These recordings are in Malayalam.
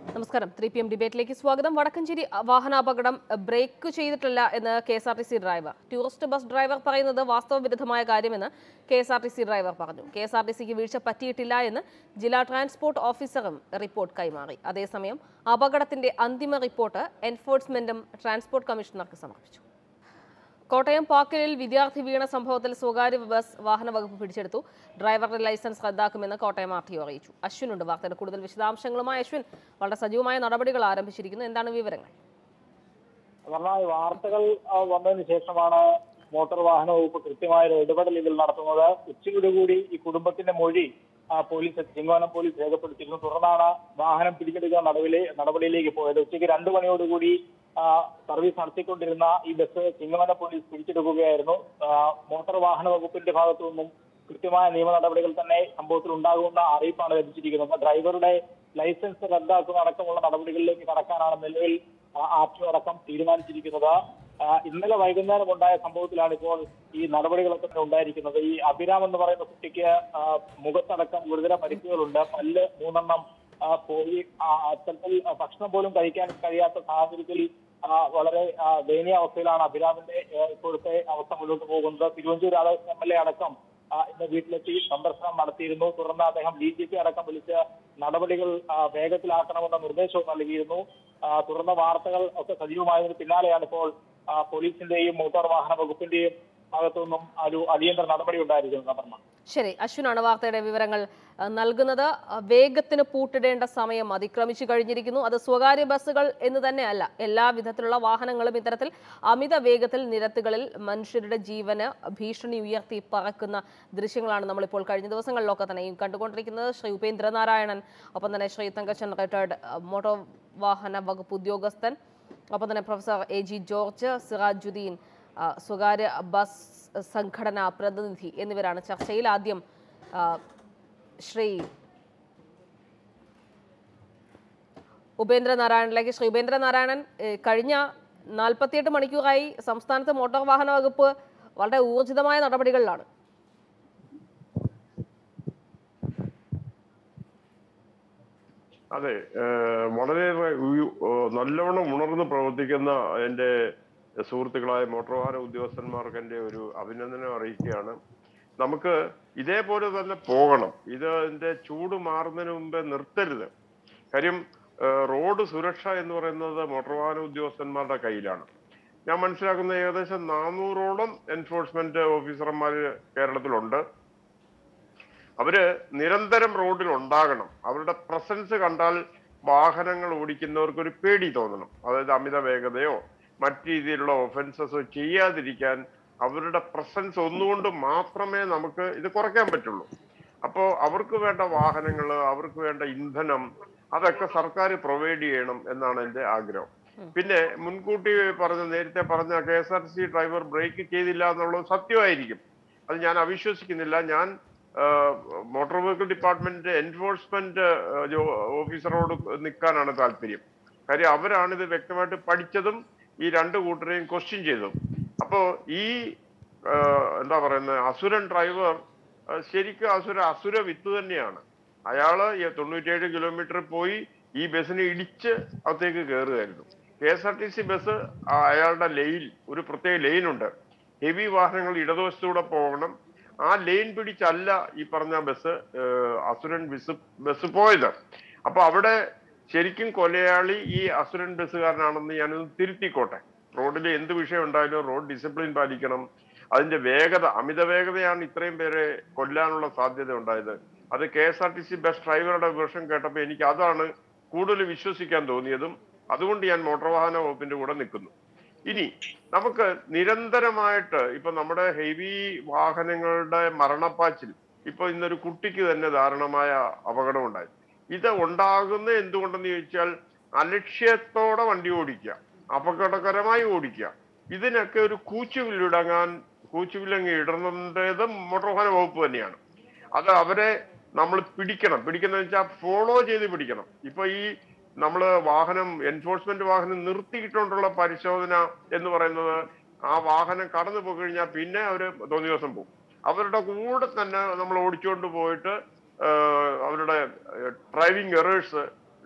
നമസ്കാരം ത്രീ പി എം ഡിബേറ്റിലേക്ക് സ്വാഗതം വടക്കഞ്ചേരി വാഹനാപകടം ബ്രേക്ക് ചെയ്തിട്ടില്ല എന്ന് K S R T C driver tourist bus driver പറയുന്നത് വാസ്തവവിരുദ്ധമായ കാര്യമെന്ന് K S R T C driver പറഞ്ഞു കെ എസ് ആർ ടി സിക്ക് വീഴ്ച പറ്റിയിട്ടില്ല എന്ന് ജില്ലാ ട്രാൻസ്പോർട്ട് ഓഫീസറും റിപ്പോർട്ട് കൈമാറി അതേസമയം അപകടത്തിന്റെ അന്തിമ റിപ്പോർട്ട് എൻഫോഴ്സ്മെന്റും ട്രാൻസ്പോർട്ട് കമ്മീഷണർക്ക് സമർപ്പിച്ചു കോട്ടയം പാക്കലിൽ വിദ്യാർത്ഥി വീണ സംഭവത്തിൽ സ്വകാര്യ ബസ് വാഹന വകുപ്പ് പിടിച്ചെടുത്തു ഡ്രൈവറുടെ ലൈസൻസ് റദ്ദാക്കുമെന്ന് കോട്ടയം ആർ ടി ഒ അറിയിച്ചു അശ്വിനുണ്ട് വാർത്തയുടെ കൂടുതൽ വിശദാംശങ്ങളുമായി അശ്വിൻ വളരെ സജീവമായ നടപടികൾ ആരംഭിച്ചിരിക്കുന്നു എന്താണ് വിവരങ്ങൾ കാരണം വാർത്തകൾ ആ, വന്നതിന് ശേഷമാണ് മോട്ടോർ വാഹന വകുപ്പ് കൃത്യമായ ഒരു ഇടപെടൽ ഇതിൽ നടത്തുന്നത് ഉച്ചയോടുകൂടി ഈ കുടുംബത്തിന്റെ മൊഴി ആ, പോലീസ് ചിങ്ങവനം പോലീസ് രേഖപ്പെടുത്തിയിരുന്നു തുടർന്നാണ് വാഹനം പിടിച്ചെടുക്കുക നടപടി നടപടിയിലേക്ക് പോയത് ഉച്ചയ്ക്ക് രണ്ടു മണിയോടുകൂടി ആ, സർവീസ് നടത്തിക്കൊണ്ടിരുന്ന ഈ ബസ് ചിങ്ങവനം പോലീസ് പിടിച്ചെടുക്കുകയായിരുന്നു ആ, മോട്ടോർ വാഹന വകുപ്പിന്റെ ഭാഗത്തു നിന്നും കൃത്യമായ നിയമ നടപടികൾ തന്നെ സംഭവത്തിൽ ഉണ്ടാകുമെന്ന അറിയിപ്പാണ് ലഭിച്ചിരിക്കുന്നത് ഡ്രൈവറുടെ ലൈസൻസ് റദ്ദാക്കുന്ന അടക്കമുള്ള നടപടികളിലേക്ക് കടക്കാനാണ് നിലവിൽ ആർ ടി അടക്കം തീരുമാനിച്ചിരിക്കുന്നത് ആ, ഇന്നലെ വൈകുന്നേരം ഉണ്ടായ സംഭവത്തിലാണ് ഇപ്പോൾ ഈ നടപടികളൊക്കെ തന്നെ ഉണ്ടായിരിക്കുന്നത് ഈ അഭിരാം എന്ന് പറയുന്ന കുട്ടിക്ക് ആ, മുഖത്തടക്കം ഗുരുതര പരിക്കുകളുണ്ട് പല്ല് മൂന്നെണ്ണം ആ, പോയി ആ, അത്തരത്തിൽ ഭക്ഷണം പോലും കഴിക്കാൻ കഴിയാത്ത സാഹചര്യത്തിൽ ആ, വളരെ ആ, ദയനീയ അവസ്ഥയിലാണ് അഭിരാമിന്റെ ആ, ഇപ്പോഴത്തെ അവസ്ഥ മുന്നോട്ട് പോകുന്നത് Thiruvanchoor Radhakrishnan M L A അടക്കം ആ, ഇന്ന് വീട്ടിലെത്തി സന്ദർശനം നടത്തിയിരുന്നു തുടർന്ന് അദ്ദേഹം ഡി ജി പി അടക്കം വിളിച്ച് നടപടികൾ ആ, വേഗത്തിലാക്കണമെന്ന നിർദ്ദേശവും നൽകിയിരുന്നു ആ, തുടർന്ന് വാർത്തകൾ ഒക്കെ സജീവമായതിന് പിന്നാലെയാണ് ഇപ്പോൾ ആ, പോലീസിന്റെയും മോട്ടോർ വാഹന വകുപ്പിന്റെയും ഭാഗത്തു നിന്നും ഒരു അടിയന്തര നടപടി ഉണ്ടായിരിക്കുന്നത് അപർണ ശരി അശ്വിനാണ് വാർത്തയുടെ വിവരങ്ങൾ ആ, നൽകുന്നത് ആ, വേഗത്തിന് പൂട്ടിടേണ്ട സമയം അതിക്രമിച്ചു കഴിഞ്ഞിരിക്കുന്നു അത് സ്വകാര്യ ബസ്സുകൾ എന്ന് തന്നെയല്ല എല്ലാ വിധത്തിലുള്ള വാഹനങ്ങളും ഇത്തരത്തിൽ അമിത വേഗത്തിൽ നിരത്തുകളിൽ മനുഷ്യരുടെ ജീവന് ഭീഷണി ഉയർത്തി പറക്കുന്ന ദൃശ്യങ്ങളാണ് നമ്മളിപ്പോൾ കഴിഞ്ഞ ദിവസങ്ങളിലൊക്കെ തന്നെ ഈ കണ്ടുകൊണ്ടിരിക്കുന്നത് ശ്രീ ഉപേന്ദ്രനാരായണൻ ഒപ്പം തന്നെ ശ്രീ തങ്കച്ചൻ റിട്ടയർഡ് മോട്ടോർ വാഹന വകുപ്പ് ഉദ്യോഗസ്ഥൻ ഒപ്പം തന്നെ professor A G George Sirajuddin ആ, സ്വകാര്യ ബസ് സംഘടനാ പ്രതിനിധി എന്നിവരാണ് ചർച്ചയിൽ ആദ്യം ആ, ശ്രീ ഉപേന്ദ്രനാരായണനിലേക്ക് ശ്രീ ഉപേന്ദ്രനാരായണൻ ഏ, കഴിഞ്ഞ നാൽപ്പത്തിയെട്ട് മണിക്കൂറായി സംസ്ഥാനത്ത് മോട്ടോർ വാഹന വകുപ്പ് വളരെ ഊർജിതമായ നടപടികളിലാണ് അതെ ഏഹ് വളരെയേറെ ഉയു- ഏഹ് നല്ലവണ്ണം ഉണർന്ന് പ്രവർത്തിക്കുന്ന എൻ്റെ സുഹൃത്തുക്കളായ മോട്ടോർ വാഹന ഉദ്യോഗസ്ഥന്മാർക്ക് എൻ്റെ ഒരു അഭിനന്ദനം അറിയിക്കുകയാണ് നമുക്ക് ഇതേപോലെ തന്നെ പോകണം ഇത് ഇതിന്റെ ചൂട് മാറുന്നതിന് മുമ്പേ നിർത്തരുത് കാര്യം ഏഹ് റോഡ് സുരക്ഷ എന്ന് പറയുന്നത് മോട്ടോർ വാഹന ഉദ്യോഗസ്ഥന്മാരുടെ കയ്യിലാണ് ഞാൻ മനസ്സിലാക്കുന്ന ഏകദേശം നാനൂറോളം എൻഫോഴ്സ്മെന്റ് ഓഫീസർമാർ കേരളത്തിലുണ്ട് അവര് നിരന്തരം റോഡിൽ ഉണ്ടാകണം അവരുടെ പ്രസൻസ് കണ്ടാൽ വാഹനങ്ങൾ ഓടിക്കുന്നവർക്ക് ഒരു പേടി തോന്നണം അതായത് അമിത വേഗതയോ മറ്റു രീതിയിലുള്ള ഒഫൻസസോ ചെയ്യാതിരിക്കാൻ അവരുടെ പ്രസൻസ് ഒന്നുകൊണ്ട് മാത്രമേ നമുക്ക് ഇത് കുറയ്ക്കാൻ പറ്റുള്ളൂ അപ്പോൾ അവർക്ക് വേണ്ട വാഹനങ്ങൾ അവർക്ക് വേണ്ട ഇന്ധനം അതൊക്കെ സർക്കാർ പ്രൊവൈഡ് ചെയ്യണം എന്നാണ് എൻ്റെ ആഗ്രഹം പിന്നെ മുൻകൂട്ടി പറഞ്ഞ നേരത്തെ പറഞ്ഞ K S R C driver break ചെയ്തില്ല എന്നുള്ളത് സത്യമായിരിക്കും അത് ഞാൻ അവിശ്വസിക്കുന്നില്ല ഞാൻ മോട്ടോർ വെഹിക്കിൾ ഡിപ്പാർട്ട്മെന്റ് എൻഫോഴ്സ്മെന്റ് ഓഫീസറോട് നിൽക്കാനാണ് താല്പര്യം കാര്യം അവരാണ് ഇത് വ്യക്തമായിട്ട് പഠിച്ചതും ഈ രണ്ട് കൂട്ടരെയും ക്വസ്റ്റ്യൻ ചെയ്തതും അപ്പോ ഈ ആ, എന്താ പറയുന്നത് അസുരൻ ഡ്രൈവർ ആ, ശരിക്കും അസുര അസുര വിത്ത് തന്നെയാണ് അയാള് ഈ തൊണ്ണൂറ്റിയേഴ് കിലോമീറ്റർ പോയി ഈ ബസ്സിനെ ഇടിച്ച് അകത്തേക്ക് കയറുകയായിരുന്നു K S R T C bus ആ അയാളുടെ ലൈൻ ഒരു പ്രത്യേക ലൈൻ ഉണ്ട് ഹെവി വാഹനങ്ങൾ ഇടതുവശത്തൂടെ പോകണം ആ ലൈൻ പിടിച്ചല്ല ഈ പറഞ്ഞ ബസ് ഏഹ്, അസുരൻ ബസ് ബസ് പോയത് അപ്പൊ അവിടെ ശരിക്കും കൊലയാളി ഈ അസുരൻ ബസ്സുകാരനാണെന്ന് ഞാനൊന്ന് തിരുത്തിക്കോട്ടെ റോഡിൽ എന്ത് വിഷയം ഉണ്ടായാലും റോഡ് ഡിസിപ്ലിൻ പാലിക്കണം അതിന്റെ വേഗത അമിത വേഗതയാണ് ഇത്രയും പേരെ കൊല്ലാനുള്ള സാധ്യത ഉണ്ടായത് അത് K S R T C bus ഡ്രൈവറുടെ വേർഷൻ കേട്ടപ്പോൾ എനിക്ക് അതാണ് കൂടുതൽ വിശ്വസിക്കാൻ തോന്നിയതും അതുകൊണ്ട് ഞാൻ മോട്ടോർ വാഹന വകുപ്പിന്റെ കൂടെ നിൽക്കുന്നു ഇനി നമുക്ക് നിരന്തരമായിട്ട് ഇപ്പൊ നമ്മുടെ ഹെവി വാഹനങ്ങളുടെ മരണപ്പാച്ചിൽ ഇപ്പൊ ഇന്നൊരു കുട്ടിക്ക് തന്നെ ദാരുണമായ അപകടം ഉണ്ടായി ഇത് ഉണ്ടാകുന്ന എന്തുകൊണ്ടെന്ന് ചോദിച്ചാൽ അലക്ഷ്യത്തോടെ വണ്ടി ഓടിക്കുക അപകടകരമായി ഓടിക്കുക ഇതിനൊക്കെ ഒരു കൂച്ചുവില്ലിടങ്ങാൻ കൂച്ചുവില്ലങ്ങ് ഇടുന്നതേത് മോട്ടോർ വാഹന വകുപ്പ് തന്നെയാണ് അത് അവരെ നമ്മൾ പിടിക്കണം പിടിക്കുന്ന വെച്ചാൽ ഫോളോ ചെയ്ത് പിടിക്കണം ഇപ്പൊ ഈ നമ്മൾ വാഹനം എൻഫോഴ്സ്മെന്റ് വാഹനം നിർത്തിയിട്ടുണ്ടുള്ള പരിശോധന എന്ന് പറയുന്നത് ആ വാഹനം കടന്നു പോയി കഴിഞ്ഞാൽ പിന്നെ അവര് തോന്നിയ ദിവസം പോകും അവരുടെ കൂടെ തന്നെ നമ്മൾ ഓടിച്ചുകൊണ്ട് പോയിട്ട് ആഹ് അവരുടെ ഡ്രൈവിംഗ് എറേഴ്സ്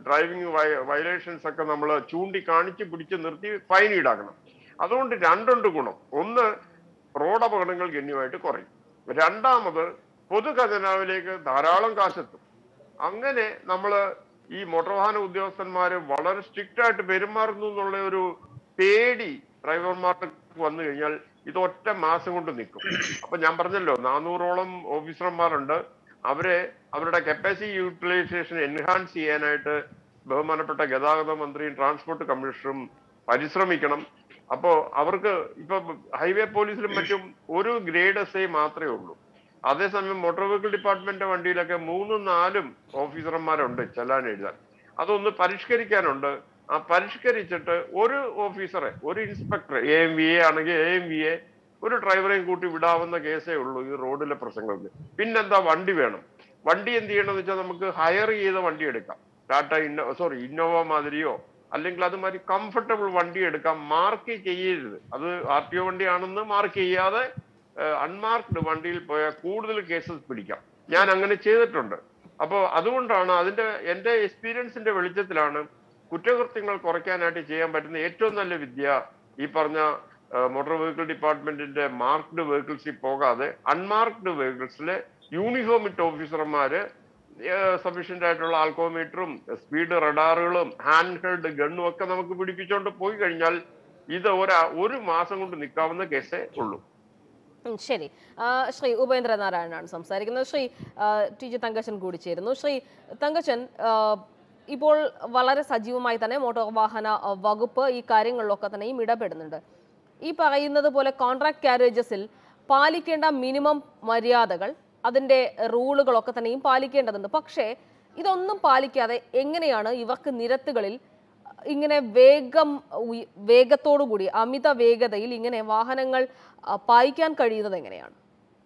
ഡ്രൈവിംഗ് വയലേഷൻസ് ഒക്കെ നമ്മൾ ചൂണ്ടിക്കാണിച്ച് പിടിച്ച് നിർത്തി ഫൈൻ ഈടാക്കണം അതുകൊണ്ട് രണ്ടുണ്ട് ഗുണം ഒന്ന് റോഡ് അപകടങ്ങൾ ഗണ്യമായിട്ട് കുറയും രണ്ടാമത് പൊതു ഖജനാവിലേക്ക് ധാരാളം കാശെത്തും അങ്ങനെ നമ്മൾ ഈ മോട്ടോർ വാഹന ഉദ്യോഗസ്ഥന്മാര് വളരെ സ്ട്രിക്റ്റ് ആയിട്ട് പെരുമാറുന്നു എന്നുള്ള ഒരു പേടി ഡ്രൈവർമാർക്ക് വന്നു കഴിഞ്ഞാൽ ഇത് ഒറ്റ മാസം കൊണ്ട് നിൽക്കും അപ്പൊ ഞാൻ പറഞ്ഞല്ലോ നാനൂറോളം ഓഫീസർമാരുണ്ട് അവരെ അവരുടെ കപ്പാസിറ്റി യൂട്ടിലൈസേഷൻ എൻഹാൻസ് ചെയ്യാനായിട്ട് ബഹുമാനപ്പെട്ട ഗതാഗത മന്ത്രിയും ട്രാൻസ്പോർട്ട് കമ്മീഷണറും പരിശ്രമിക്കണം അപ്പോ അവർക്ക് ഇപ്പൊ ഹൈവേ പോലീസിലും മറ്റും ഒരു ഗ്രേഡ് എസ് ഐ മാത്രമേ ഉള്ളൂ അതേസമയം മോട്ടോർ വെഹിക്കിൾ ഡിപ്പാർട്ട്മെന്റ് വണ്ടിയിലൊക്കെ മൂന്നും നാലും ഓഫീസർമാരുണ്ട് ചെല്ലാൻ എഴുതാൻ അതൊന്ന് പരിഷ്കരിക്കാനുണ്ട് ആ പരിഷ്കരിച്ചിട്ട് ഒരു ഓഫീസറെ ഒരു inspector A M V A ആണെങ്കിൽ എ എം വി എ ഒരു ഡ്രൈവറെയും കൂട്ടി വിടാവുന്ന കേസേ ഉള്ളൂ ഈ റോഡിലെ പ്രശ്നങ്ങൾക്ക് പിന്നെന്താ വണ്ടി വേണം വണ്ടി എന്ത് ചെയ്യണമെന്ന് വെച്ചാൽ നമുക്ക് ഹയർ ചെയ്ത വണ്ടി എടുക്കാം ടാറ്റ ഇന്നോ സോറി ഇന്നോവ മാതിരിയോ അല്ലെങ്കിൽ അതുമാതിരി കംഫർട്ടബിൾ വണ്ടി എടുക്കാം മാർക്ക് ചെയ്യരുത് അത് ആർ ടി ഒ വണ്ടിയാണെന്ന് മാർക്ക് ചെയ്യാതെ അൺമാർക്ക്ഡ് വണ്ടിയിൽ പോയാൽ കൂടുതൽ കേസസ് പിടിക്കാം ഞാൻ അങ്ങനെ ചെയ്തിട്ടുണ്ട് അപ്പോൾ അതുകൊണ്ടാണ് അതിന്റെ എന്റെ എക്സ്പീരിയൻസിന്റെ വെളിച്ചത്തിലാണ് കുറ്റകൃത്യങ്ങൾ കുറയ്ക്കാനായിട്ട് ചെയ്യാൻ പറ്റുന്ന ഏറ്റവും നല്ല വിദ്യ ഈ പറഞ്ഞ മോട്ടോർ വെഹിക്കിൾ ഡിപ്പാർട്ട്മെന്റിന്റെ മാർക്ക്ഡ് വെഹിക്കിൾസിൽ പോകാതെ അൺമാർക്ക്ഡ് വെഹിക്കിൾസിലെ യൂണിഫോം ഇട്ട ഓഫീസർമാര് സഫീഷ്യന്റ് ആയിട്ടുള്ള ആൽക്കോമീറ്ററും സ്പീഡ് റഡാറുകളും ഹാൻഡ് ഹെൽഡ് ഗണ്ണും ഒക്കെ നമുക്ക് പിടിപ്പിച്ചുകൊണ്ട് പോയി കഴിഞ്ഞാൽ ഇത് ഒരാ ഒരു മാസം കൊണ്ട് നിൽക്കാവുന്ന കേസേ ഉള്ളൂ ഉം, ശരി ആ, ശ്രീ ഉപേന്ദ്രനാരായണനാണ് സംസാരിക്കുന്നത് ശ്രീ ആ, ടി ജി തങ്കച്ചൻ കൂടി ചേരുന്നു ശ്രീ തങ്കച്ചൻ ആ, ഇപ്പോൾ വളരെ സജീവമായി തന്നെ മോട്ടോർ വാഹന ആ, വകുപ്പ് ഈ കാര്യങ്ങളിലൊക്കെ തന്നെയും ഇടപെടുന്നുണ്ട് ഈ പറയുന്നത് പോലെ കോൺട്രാക്ട് കാരേജസിൽ പാലിക്കേണ്ട മിനിമം മര്യാദകൾ അതിൻ്റെ റൂളുകളൊക്കെ തന്നെയും പാലിക്കേണ്ടതുണ്ട് പക്ഷേ ഇതൊന്നും പാലിക്കാതെ എങ്ങനെയാണ് ഇവർക്ക് നിരത്തുകളിൽ ഇങ്ങനെ വേഗം ഉയ- വേഗത്തോടുകൂടി അമിത വേഗതയിൽ ഇങ്ങനെ വാഹനങ്ങൾ ആ, പായിക്കാൻ കഴിയുന്നത് എങ്ങനെയാണ്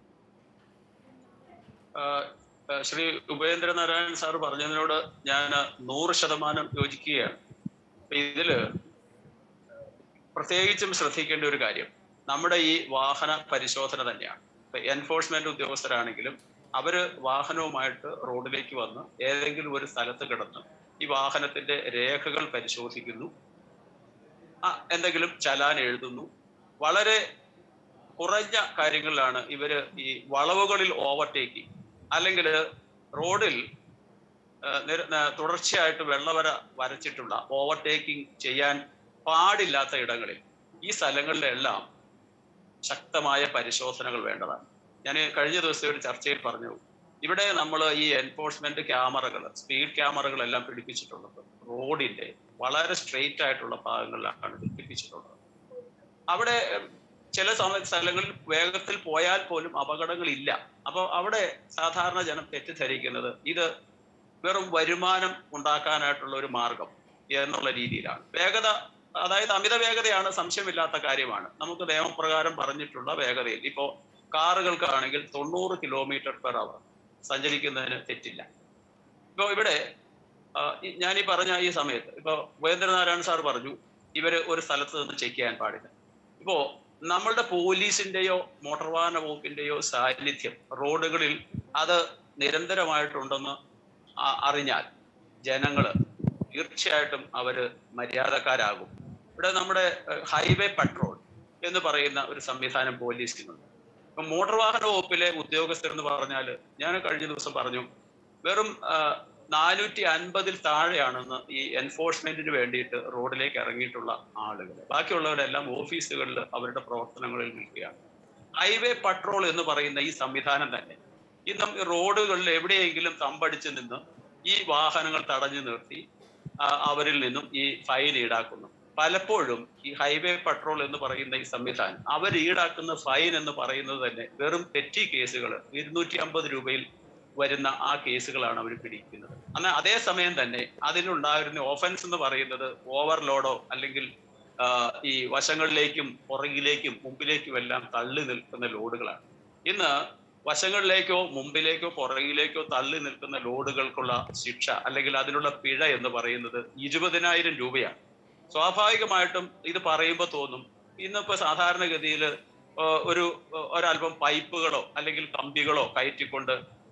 ആഹ് ആഹ് ശ്രീ ഉപേന്ദ്രനാരായണൻ സാർ പറഞ്ഞതിനോട് ഞാൻ നൂറ് ശതമാനം യോജിക്കുകയാണ് അപ്പൊ ഇതില് പ്രത്യേകിച്ചും ശ്രദ്ധിക്കേണ്ട ഒരു കാര്യം നമ്മുടെ ഈ വാഹന പരിശോധന തന്നെയാണ് ഇപ്പൊ എൻഫോഴ്സ്മെന്റ് ഉദ്യോഗസ്ഥരാണെങ്കിലും അവര് വാഹനവുമായിട്ട് റോഡിലേക്ക് വന്ന് ഏതെങ്കിലും ഒരു സ്ഥലത്ത് കിടന്ന് ഈ വാഹനത്തിന്റെ രേഖകൾ പരിശോധിക്കുന്നു ആ എന്തെങ്കിലും ചലാൻ എഴുതുന്നു വളരെ കുറഞ്ഞ കാര്യങ്ങളിലാണ് ഇവര് ഈ വളവുകളിൽ ഓവർടേക്കിംഗ് അല്ലെങ്കിൽ റോഡിൽ ആ, നിര- ആ, തുടർച്ചയായിട്ട് വെള്ളവര വരച്ചിട്ടുള്ള ഓവർടേക്കിംഗ് ചെയ്യാൻ പാടില്ലാത്ത ഇടങ്ങളിൽ ഈ സ്ഥലങ്ങളിലെല്ലാം ശക്തമായ പരിശോധനകൾ വേണ്ടതാണ് ഞാൻ കഴിഞ്ഞ ദിവസം ഒരു ചർച്ചയിൽ പറഞ്ഞു ഇവിടെ നമ്മൾ ഈ എൻഫോഴ്സ്മെന്റ് ക്യാമറകൾ സ്പീഡ് ക്യാമറകളെല്ലാം പിടിപ്പിച്ചിട്ടുള്ളത് റോഡിന്റെ വളരെ സ്ട്രെയിറ്റ് ആയിട്ടുള്ള ഭാഗങ്ങളിലാണ് പിടിപ്പിച്ചിട്ടുള്ളത് അവിടെ ഉം, ചില സമയ സ്ഥലങ്ങളിൽ വേഗത്തിൽ പോയാൽ പോലും അപകടങ്ങളില്ല അപ്പോൾ അവിടെ സാധാരണ ജനം തെറ്റിദ്ധരിക്കുന്നത് ഇത് വെറും വരുമാനം ഉണ്ടാക്കാനായിട്ടുള്ള ഒരു മാർഗം എന്നുള്ള രീതിയിലാണ് വേഗത അതായത് അമിത വേഗതയാണ് സംശയമില്ലാത്ത കാര്യമാണ് നമുക്ക് നിയമപ്രകാരം പറഞ്ഞിട്ടുള്ള വേഗതയിൽ ഇപ്പോ കാറുകൾക്കാണെങ്കിൽ തൊണ്ണൂറ് കിലോമീറ്റർ പെർ അവർ സഞ്ചരിക്കുന്നതിന് തെറ്റില്ല ഇപ്പോ ഇവിടെ ആ, ഈ- ഞാൻ ഈ പറഞ്ഞ ഈ സമയത്ത് ഇപ്പോ ഉപേന്ദ്രനാരായണൻ സാർ പറഞ്ഞു ഇവര് ഒരു സ്ഥലത്ത് നിന്ന് ചെക്ക് ചെയ്യാൻ പാടില്ല ഇപ്പോ നമ്മളുടെ പോലീസിന്റെയോ മോട്ടോർ വാഹന വകുപ്പിന്റെയോ സാന്നിധ്യം റോഡുകളിൽ അത് നിരന്തരമായിട്ടുണ്ടെന്ന് ആ- അറിഞ്ഞാൽ ജനങ്ങള് തീർച്ചയായിട്ടും അവര് മര്യാദക്കാരാകും ഇവിടെ നമ്മുടെ ഏഹ്, ഹൈവേ പട്രോൾ എന്ന് പറയുന്ന ഒരു സംവിധാനം പോലീസിനുണ്ട് ഇപ്പൊ മോട്ടോർ വാഹന വകുപ്പിലെ ഉദ്യോഗസ്ഥർ എന്ന് പറഞ്ഞാൽ ഞാൻ കഴിഞ്ഞ ദിവസം പറഞ്ഞു വെറും നാനൂറ്റി അൻപതിൽ താഴെയാണെന്ന് ഈ എൻഫോഴ്സ്മെന്റിന് വേണ്ടിയിട്ട് റോഡിലേക്ക് ഇറങ്ങിയിട്ടുള്ള ആളുകൾ ബാക്കിയുള്ളവരെല്ലാം ഓഫീസുകളിൽ അവരുടെ പ്രവർത്തനങ്ങളിൽ നിൽക്കുകയാണ് ഹൈവേ പട്രോൾ എന്ന് പറയുന്ന ഈ സംവിധാനം തന്നെ ഇന്നും ഈ റോഡുകളിൽ എവിടെയെങ്കിലും തമ്പടിച്ച് നിന്ന് ഈ വാഹനങ്ങൾ തടഞ്ഞു നിർത്തി ആ, അവരിൽ നിന്നും ഈ ഫൈൻ ഈടാക്കുന്നു പലപ്പോഴും ഈ ഹൈവേ പട്രോൾ എന്ന് പറയുന്ന ഈ സംവിധാനം അവർ ഈടാക്കുന്ന ഫൈൻ എന്ന് പറയുന്നത് തന്നെ വെറും പെറ്റി കേസുകൾ ഇരുന്നൂറ്റി അമ്പത് രൂപയിൽ വരുന്ന ആ കേസുകളാണ് അവർ പിടിക്കുന്നത് എന്നാൽ അതേസമയം തന്നെ അതിലുണ്ടായിരുന്ന ഓഫൻസ് എന്ന് പറയുന്നത് ഓവർലോഡോ അല്ലെങ്കിൽ ആ, ഈ വശങ്ങളിലേക്കും പുറകിലേക്കും മുമ്പിലേക്കും എല്ലാം തള്ളി നിൽക്കുന്ന ലോഡുകളാണ് ഇന്ന് വശങ്ങളിലേക്കോ മുമ്പിലേക്കോ പുറകിലേക്കോ തള്ളി നിൽക്കുന്ന ലോഡുകൾക്കുള്ള ശിക്ഷ അല്ലെങ്കിൽ അതിനുള്ള പിഴ എന്ന് പറയുന്നത് ഇരുപതിനായിരം രൂപയാണ് സ്വാഭാവികമായിട്ടും ഇത് പറയുമ്പോൾ തോന്നും ഇന്നിപ്പോ സാധാരണഗതിയിൽ ഒരു ഒരല്പം പൈപ്പുകളോ അല്ലെങ്കിൽ കമ്പികളോ കയറ്റിക്കൊണ്ട്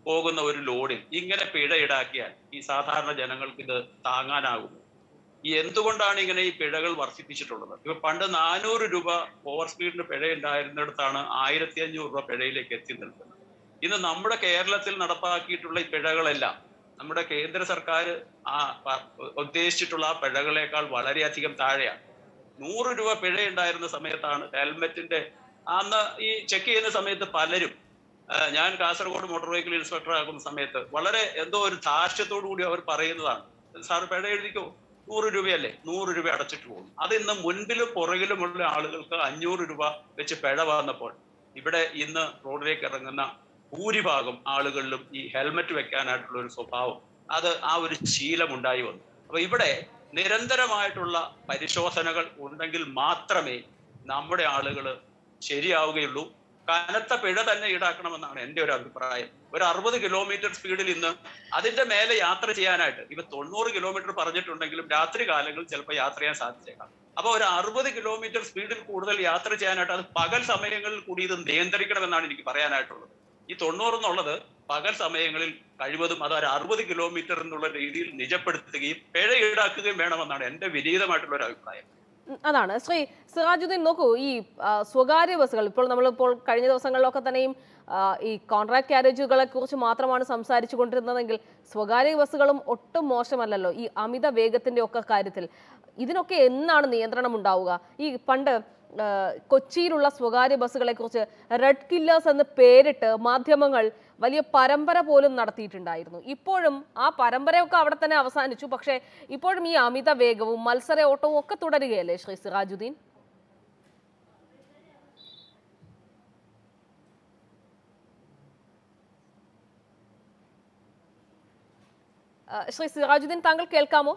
പോകുന്ന ഒരു ലോഡിൽ ഇങ്ങനെ പിഴ ഈടാക്കിയാൽ ഈ സാധാരണ ജനങ്ങൾക്ക് ഇത് താങ്ങാനാകുമോ ഈ എന്തുകൊണ്ടാണ് ഇങ്ങനെ ഈ പിഴകൾ വർദ്ധിപ്പിച്ചിട്ടുള്ളത് ഇപ്പൊ പണ്ട് നാനൂറ് രൂപ ഓവർ സ്പീഡിന് പിഴ ഉണ്ടായിരുന്നിടത്താണ് ആയിരത്തി അഞ്ഞൂറ് രൂപ പിഴയിലേക്ക് എത്തി നിൽക്കുന്നത് ഇന്ന് നമ്മുടെ കേരളത്തിൽ നടപ്പാക്കിയിട്ടുള്ള ഈ പിഴകളെല്ലാം നമ്മുടെ കേന്ദ്ര സർക്കാർ ആ പ- ഉദ്ദേശിച്ചിട്ടുള്ള ആ പിഴകളേക്കാൾ വളരെയധികം താഴെയാണ് നൂറ് രൂപ പിഴ ഉണ്ടായിരുന്ന സമയത്താണ് ഹെൽമെറ്റിന്റെ അന്ന് ഈ ചെക്ക് ചെയ്യുന്ന സമയത്ത് പലരും ആ, ഞാൻ കാസർഗോഡ് മോട്ടോർ വെഹിക്കിൾ ഇൻസ്പെക്ടർ ആകുന്ന സമയത്ത് വളരെ എന്തോ ഒരു ധാർഷ്ട്യത്തോടു കൂടി അവർ പറയുന്നതാണ് സാർ പിഴ എഴുതിക്കോ നൂറ് രൂപയല്ലേ നൂറ് രൂപ അടച്ചിട്ട് പോകും അത് ഇന്ന് മുൻപിലും പുറകിലുമുള്ള ആളുകൾക്ക് അഞ്ഞൂറ് രൂപ വെച്ച് പിഴ വന്നപ്പോൾ ഇവിടെ ഇന്ന് റോഡിലേക്ക് ഇറങ്ങുന്ന ഭൂരിഭാഗം ആളുകളിലും ഈ ഹെൽമറ്റ് വെക്കാനായിട്ടുള്ള ഒരു സ്വഭാവം അത് ആ ഒരു ശീലം ഉണ്ടായി വന്നു അപ്പൊ ഇവിടെ നിരന്തരമായിട്ടുള്ള പരിശോധനകൾ ഉണ്ടെങ്കിൽ മാത്രമേ നമ്മുടെ ആളുകൾ ശരിയാവുകയുള്ളൂ കനത്ത പിഴ തന്നെ ഈടാക്കണമെന്നാണ് എൻ്റെ ഒരു അഭിപ്രായം ഒരു അറുപത് കിലോമീറ്റർ സ്പീഡിൽ ഇന്ന് അതിന്റെ മേലെ യാത്ര ചെയ്യാനായിട്ട് ഇപ്പൊ തൊണ്ണൂറ് കിലോമീറ്റർ പറഞ്ഞിട്ടുണ്ടെങ്കിലും രാത്രി കാലങ്ങളിൽ ചിലപ്പോൾ യാത്ര ചെയ്യാൻ സാധിച്ചേക്കാം അപ്പൊ ഒരു അറുപത് കിലോമീറ്റർ സ്പീഡിൽ കൂടുതൽ യാത്ര ചെയ്യാനായിട്ട് അത് പകൽ സമയങ്ങളിൽ കൂടി ഇത് നിയന്ത്രിക്കണമെന്നാണ് എനിക്ക് പറയാനായിട്ടുള്ളത് ഈ തൊണ്ണൂറ് എന്നുള്ളത് പകൽ സമയങ്ങളിൽ കഴിവതും അത് ഒരു അറുപത് കിലോമീറ്റർ എന്നുള്ള രീതിയിൽ നിജപ്പെടുത്തുകയും പിഴ ഈടാക്കുകയും വേണമെന്നാണ് എൻ്റെ വിനീതമായിട്ടുള്ള ഒരു അഭിപ്രായം ഉം, അതാണ് ശ്രീ സിറാജുദ്ദീൻ നോക്കൂ ഈ ആ, സ്വകാര്യ ബസ്സുകൾ ഇപ്പോൾ നമ്മളിപ്പോൾ കഴിഞ്ഞ ദിവസങ്ങളിലൊക്കെ തന്നെയും ആ, ഈ കോൺട്രാക്ട് ക്യാരേജുകളെ കുറിച്ച് മാത്രമാണ് സംസാരിച്ചു കൊണ്ടിരുന്നതെങ്കിൽ സ്വകാര്യ ബസ്സുകളും ഒട്ടും മോശമല്ലല്ലോ ഈ അമിത വേഗത്തിന്റെ ഒക്കെ കാര്യത്തിൽ ഇതിനൊക്കെ എന്നാണ് നിയന്ത്രണം ഉണ്ടാവുക ഈ പണ്ട് ആ, കൊച്ചിയിലുള്ള സ്വകാര്യ ബസ്സുകളെ കുറിച്ച് റെഡ് കില്ലേഴ്സ് എന്ന് പേരിട്ട് മാധ്യമങ്ങൾ വലിയ പരമ്പര പോലും നടത്തിയിട്ടുണ്ടായിരുന്നു ഇപ്പോഴും ആ പരമ്പരയൊക്കെ അവിടെ തന്നെ അവസാനിച്ചു പക്ഷേ ഇപ്പോഴും ഈ അമിത വേഗവും മത്സര ഓട്ടവും ഒക്കെ തുടരുകയല്ലേ ശ്രീ സിറാജുദ്ദീൻ ആ, ശ്രീ സിറാജുദ്ദീൻ താങ്കൾ കേൾക്കാമോ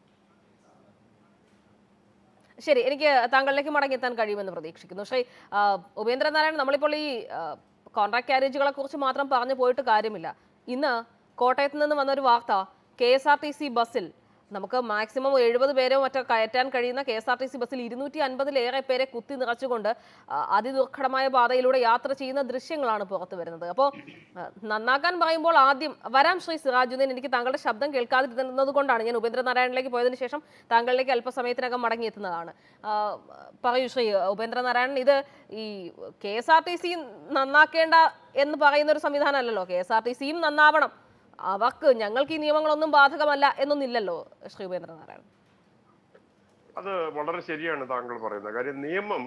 ശരി എനിക്ക് താങ്കളിലേക്ക് മടങ്ങിയെത്താൻ കഴിയുമെന്ന് പ്രതീക്ഷിക്കുന്നു ശ്രീ ആ, ഉപേന്ദ്രനാരായണൻ നമ്മളിപ്പോൾ ഈ കോൺട്രാക്ട് ക്യാരേജുകളെ കുറിച്ച് മാത്രം പറഞ്ഞു പോയിട്ട് കാര്യമില്ല ഇന്ന് കോട്ടയത്ത് നിന്ന് വന്നൊരു വാർത്ത K S R T C ബസ്സിൽ നമുക്ക് മാക്സിമം എഴുപത് പേരോ മറ്റോ കയറ്റാൻ കഴിയുന്ന K S R T C ബസ്സിൽ ഇരുന്നൂറ്റി അൻപതിലേറെ പേരെ കുത്തി നിറച്ചുകൊണ്ട് ആ, അതിദുർഘടമായ പാതയിലൂടെ യാത്ര ചെയ്യുന്ന ദൃശ്യങ്ങളാണ് പുറത്തു വരുന്നത് അപ്പോൾ നന്നാക്കാൻ പറയുമ്പോൾ ആദ്യം വരാം ശ്രീ സിറാജുദ്ദീൻ എനിക്ക് താങ്കളുടെ ശബ്ദം കേൾക്കാതിരുന്നത് കൊണ്ടാണ് ഞാൻ ഉപേന്ദ്രനാരായണിലേക്ക് പോയതിനു ശേഷം താങ്കളിലേക്ക് അല്പസമയത്തിനകം മടങ്ങിയെത്തുന്നതാണ് ആ, പറയൂ ശ്രീ ഉപേന്ദ്രനാരായണൻ ഇത് ഈ K S R T C നന്നാക്കേണ്ട എന്ന് പറയുന്ന ഒരു സംവിധാനമല്ലല്ലോ കെ എസ് ആർ ടി സിയും നന്നാവണം അവർക്ക് ഞങ്ങൾക്ക് ഈ നിയമങ്ങളൊന്നും ബാധകമല്ല എന്നൊന്നില്ലല്ലോ ശ്രീ ഉപേന്ദ്രനാരായണൻ അത് വളരെ ശരിയാണ് താങ്കൾ പറയുന്നത് കാര്യം നിയമം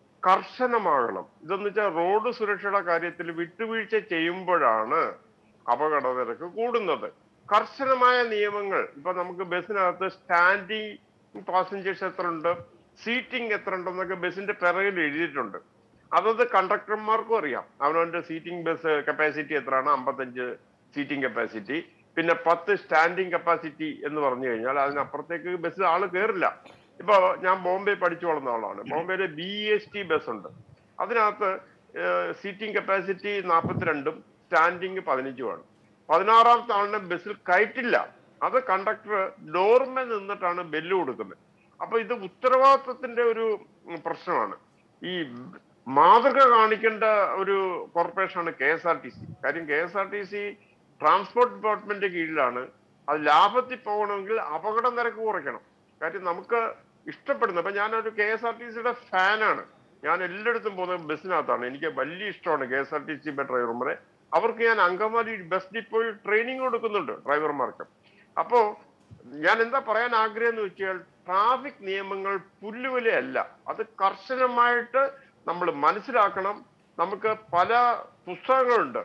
കർശനമാകണം ഇതെന്ന് വെച്ചാൽ റോഡ് സുരക്ഷയുടെ കാര്യത്തിൽ വിട്ടുവീഴ്ച ചെയ്യുമ്പോഴാണ് അപകട നിരക്ക് കൂടുന്നത് കർശനമായ നിയമങ്ങൾ ഇപ്പൊ നമുക്ക് ബസ്സിനകത്ത് സ്റ്റാൻഡിങ് പാസഞ്ചേഴ്സ് എത്ര ഉണ്ട് സീറ്റിംഗ് എത്ര ഉണ്ടെന്നൊക്കെ ബസ്സിന്റെ പിറകിൽ എഴുതിയിട്ടുണ്ട് അതത് കണ്ടക്ടർമാർക്കും അറിയാം അവനവന്റെ സീറ്റിംഗ് ബസ് കപ്പാസിറ്റി എത്രയാണ് അമ്പത്തഞ്ച് സീറ്റിംഗ് കപ്പാസിറ്റി പിന്നെ പത്ത് സ്റ്റാൻഡിംഗ് കപ്പാസിറ്റി എന്ന് പറഞ്ഞു കഴിഞ്ഞാൽ അതിനപ്പുറത്തേക്ക് ബസ് ആള് കയറില്ല ഇപ്പൊ ഞാൻ ബോംബെ പഠിച്ചു വളർന്ന ആളാണ് ബോംബെയിലെ ബി എസ് ടി ബസ് ഉണ്ട് അതിനകത്ത് സീറ്റിംഗ് കപ്പാസിറ്റി നാൽപ്പത്തിരണ്ടും സ്റ്റാൻഡിംഗ് പതിനഞ്ചുമാണ് പതിനാറാമത്തെ ആളിനെ ബസ്സിൽ കയറ്റില്ല അത് കണ്ടക്ടർ ഡോർമേ നിന്നിട്ടാണ് ബെല്ല് കൊടുക്കുന്നത് അപ്പൊ ഇത് ഉത്തരവാദിത്വത്തിന്റെ ഒരു ഉം, പ്രശ്നമാണ് ഈ മാതൃക കാണിക്കേണ്ട ഒരു കോർപ്പറേഷനാണ് K S R T C കാര്യം K S R T C transport department കീഴിലാണ് അത് ലാഭത്തിൽ പോകണമെങ്കിൽ അപകട നിരക്ക് കുറയ്ക്കണം കാര്യം നമുക്ക് ഇഷ്ടപ്പെടുന്ന അപ്പൊ ഞാനൊരു കെ എസ് ആർ ടി സിയുടെ ഫാനാണ് ഞാൻ എല്ലായിടത്തും പോകുന്നത് ബസ്സിനകത്താണ് എനിക്ക് വലിയ ഇഷ്ടമാണ് K S R T C ഡ്രൈവർമാരെ അവർക്ക് ഞാൻ അങ്കമാലി ബസ് ഡിപ്പോയിൽ ട്രെയിനിങ് കൊടുക്കുന്നുണ്ട് ഡ്രൈവർമാർക്ക് അപ്പോ ഞാൻ എന്താ പറയാൻ ആഗ്രഹം എന്ന് വെച്ചാൽ ട്രാഫിക് നിയമങ്ങൾ പുല്ലുവിലയല്ല അത് കർശനമായിട്ട് നമ്മൾ മനസ്സിലാക്കണം നമുക്ക് പല പുസ്തകങ്ങളുണ്ട്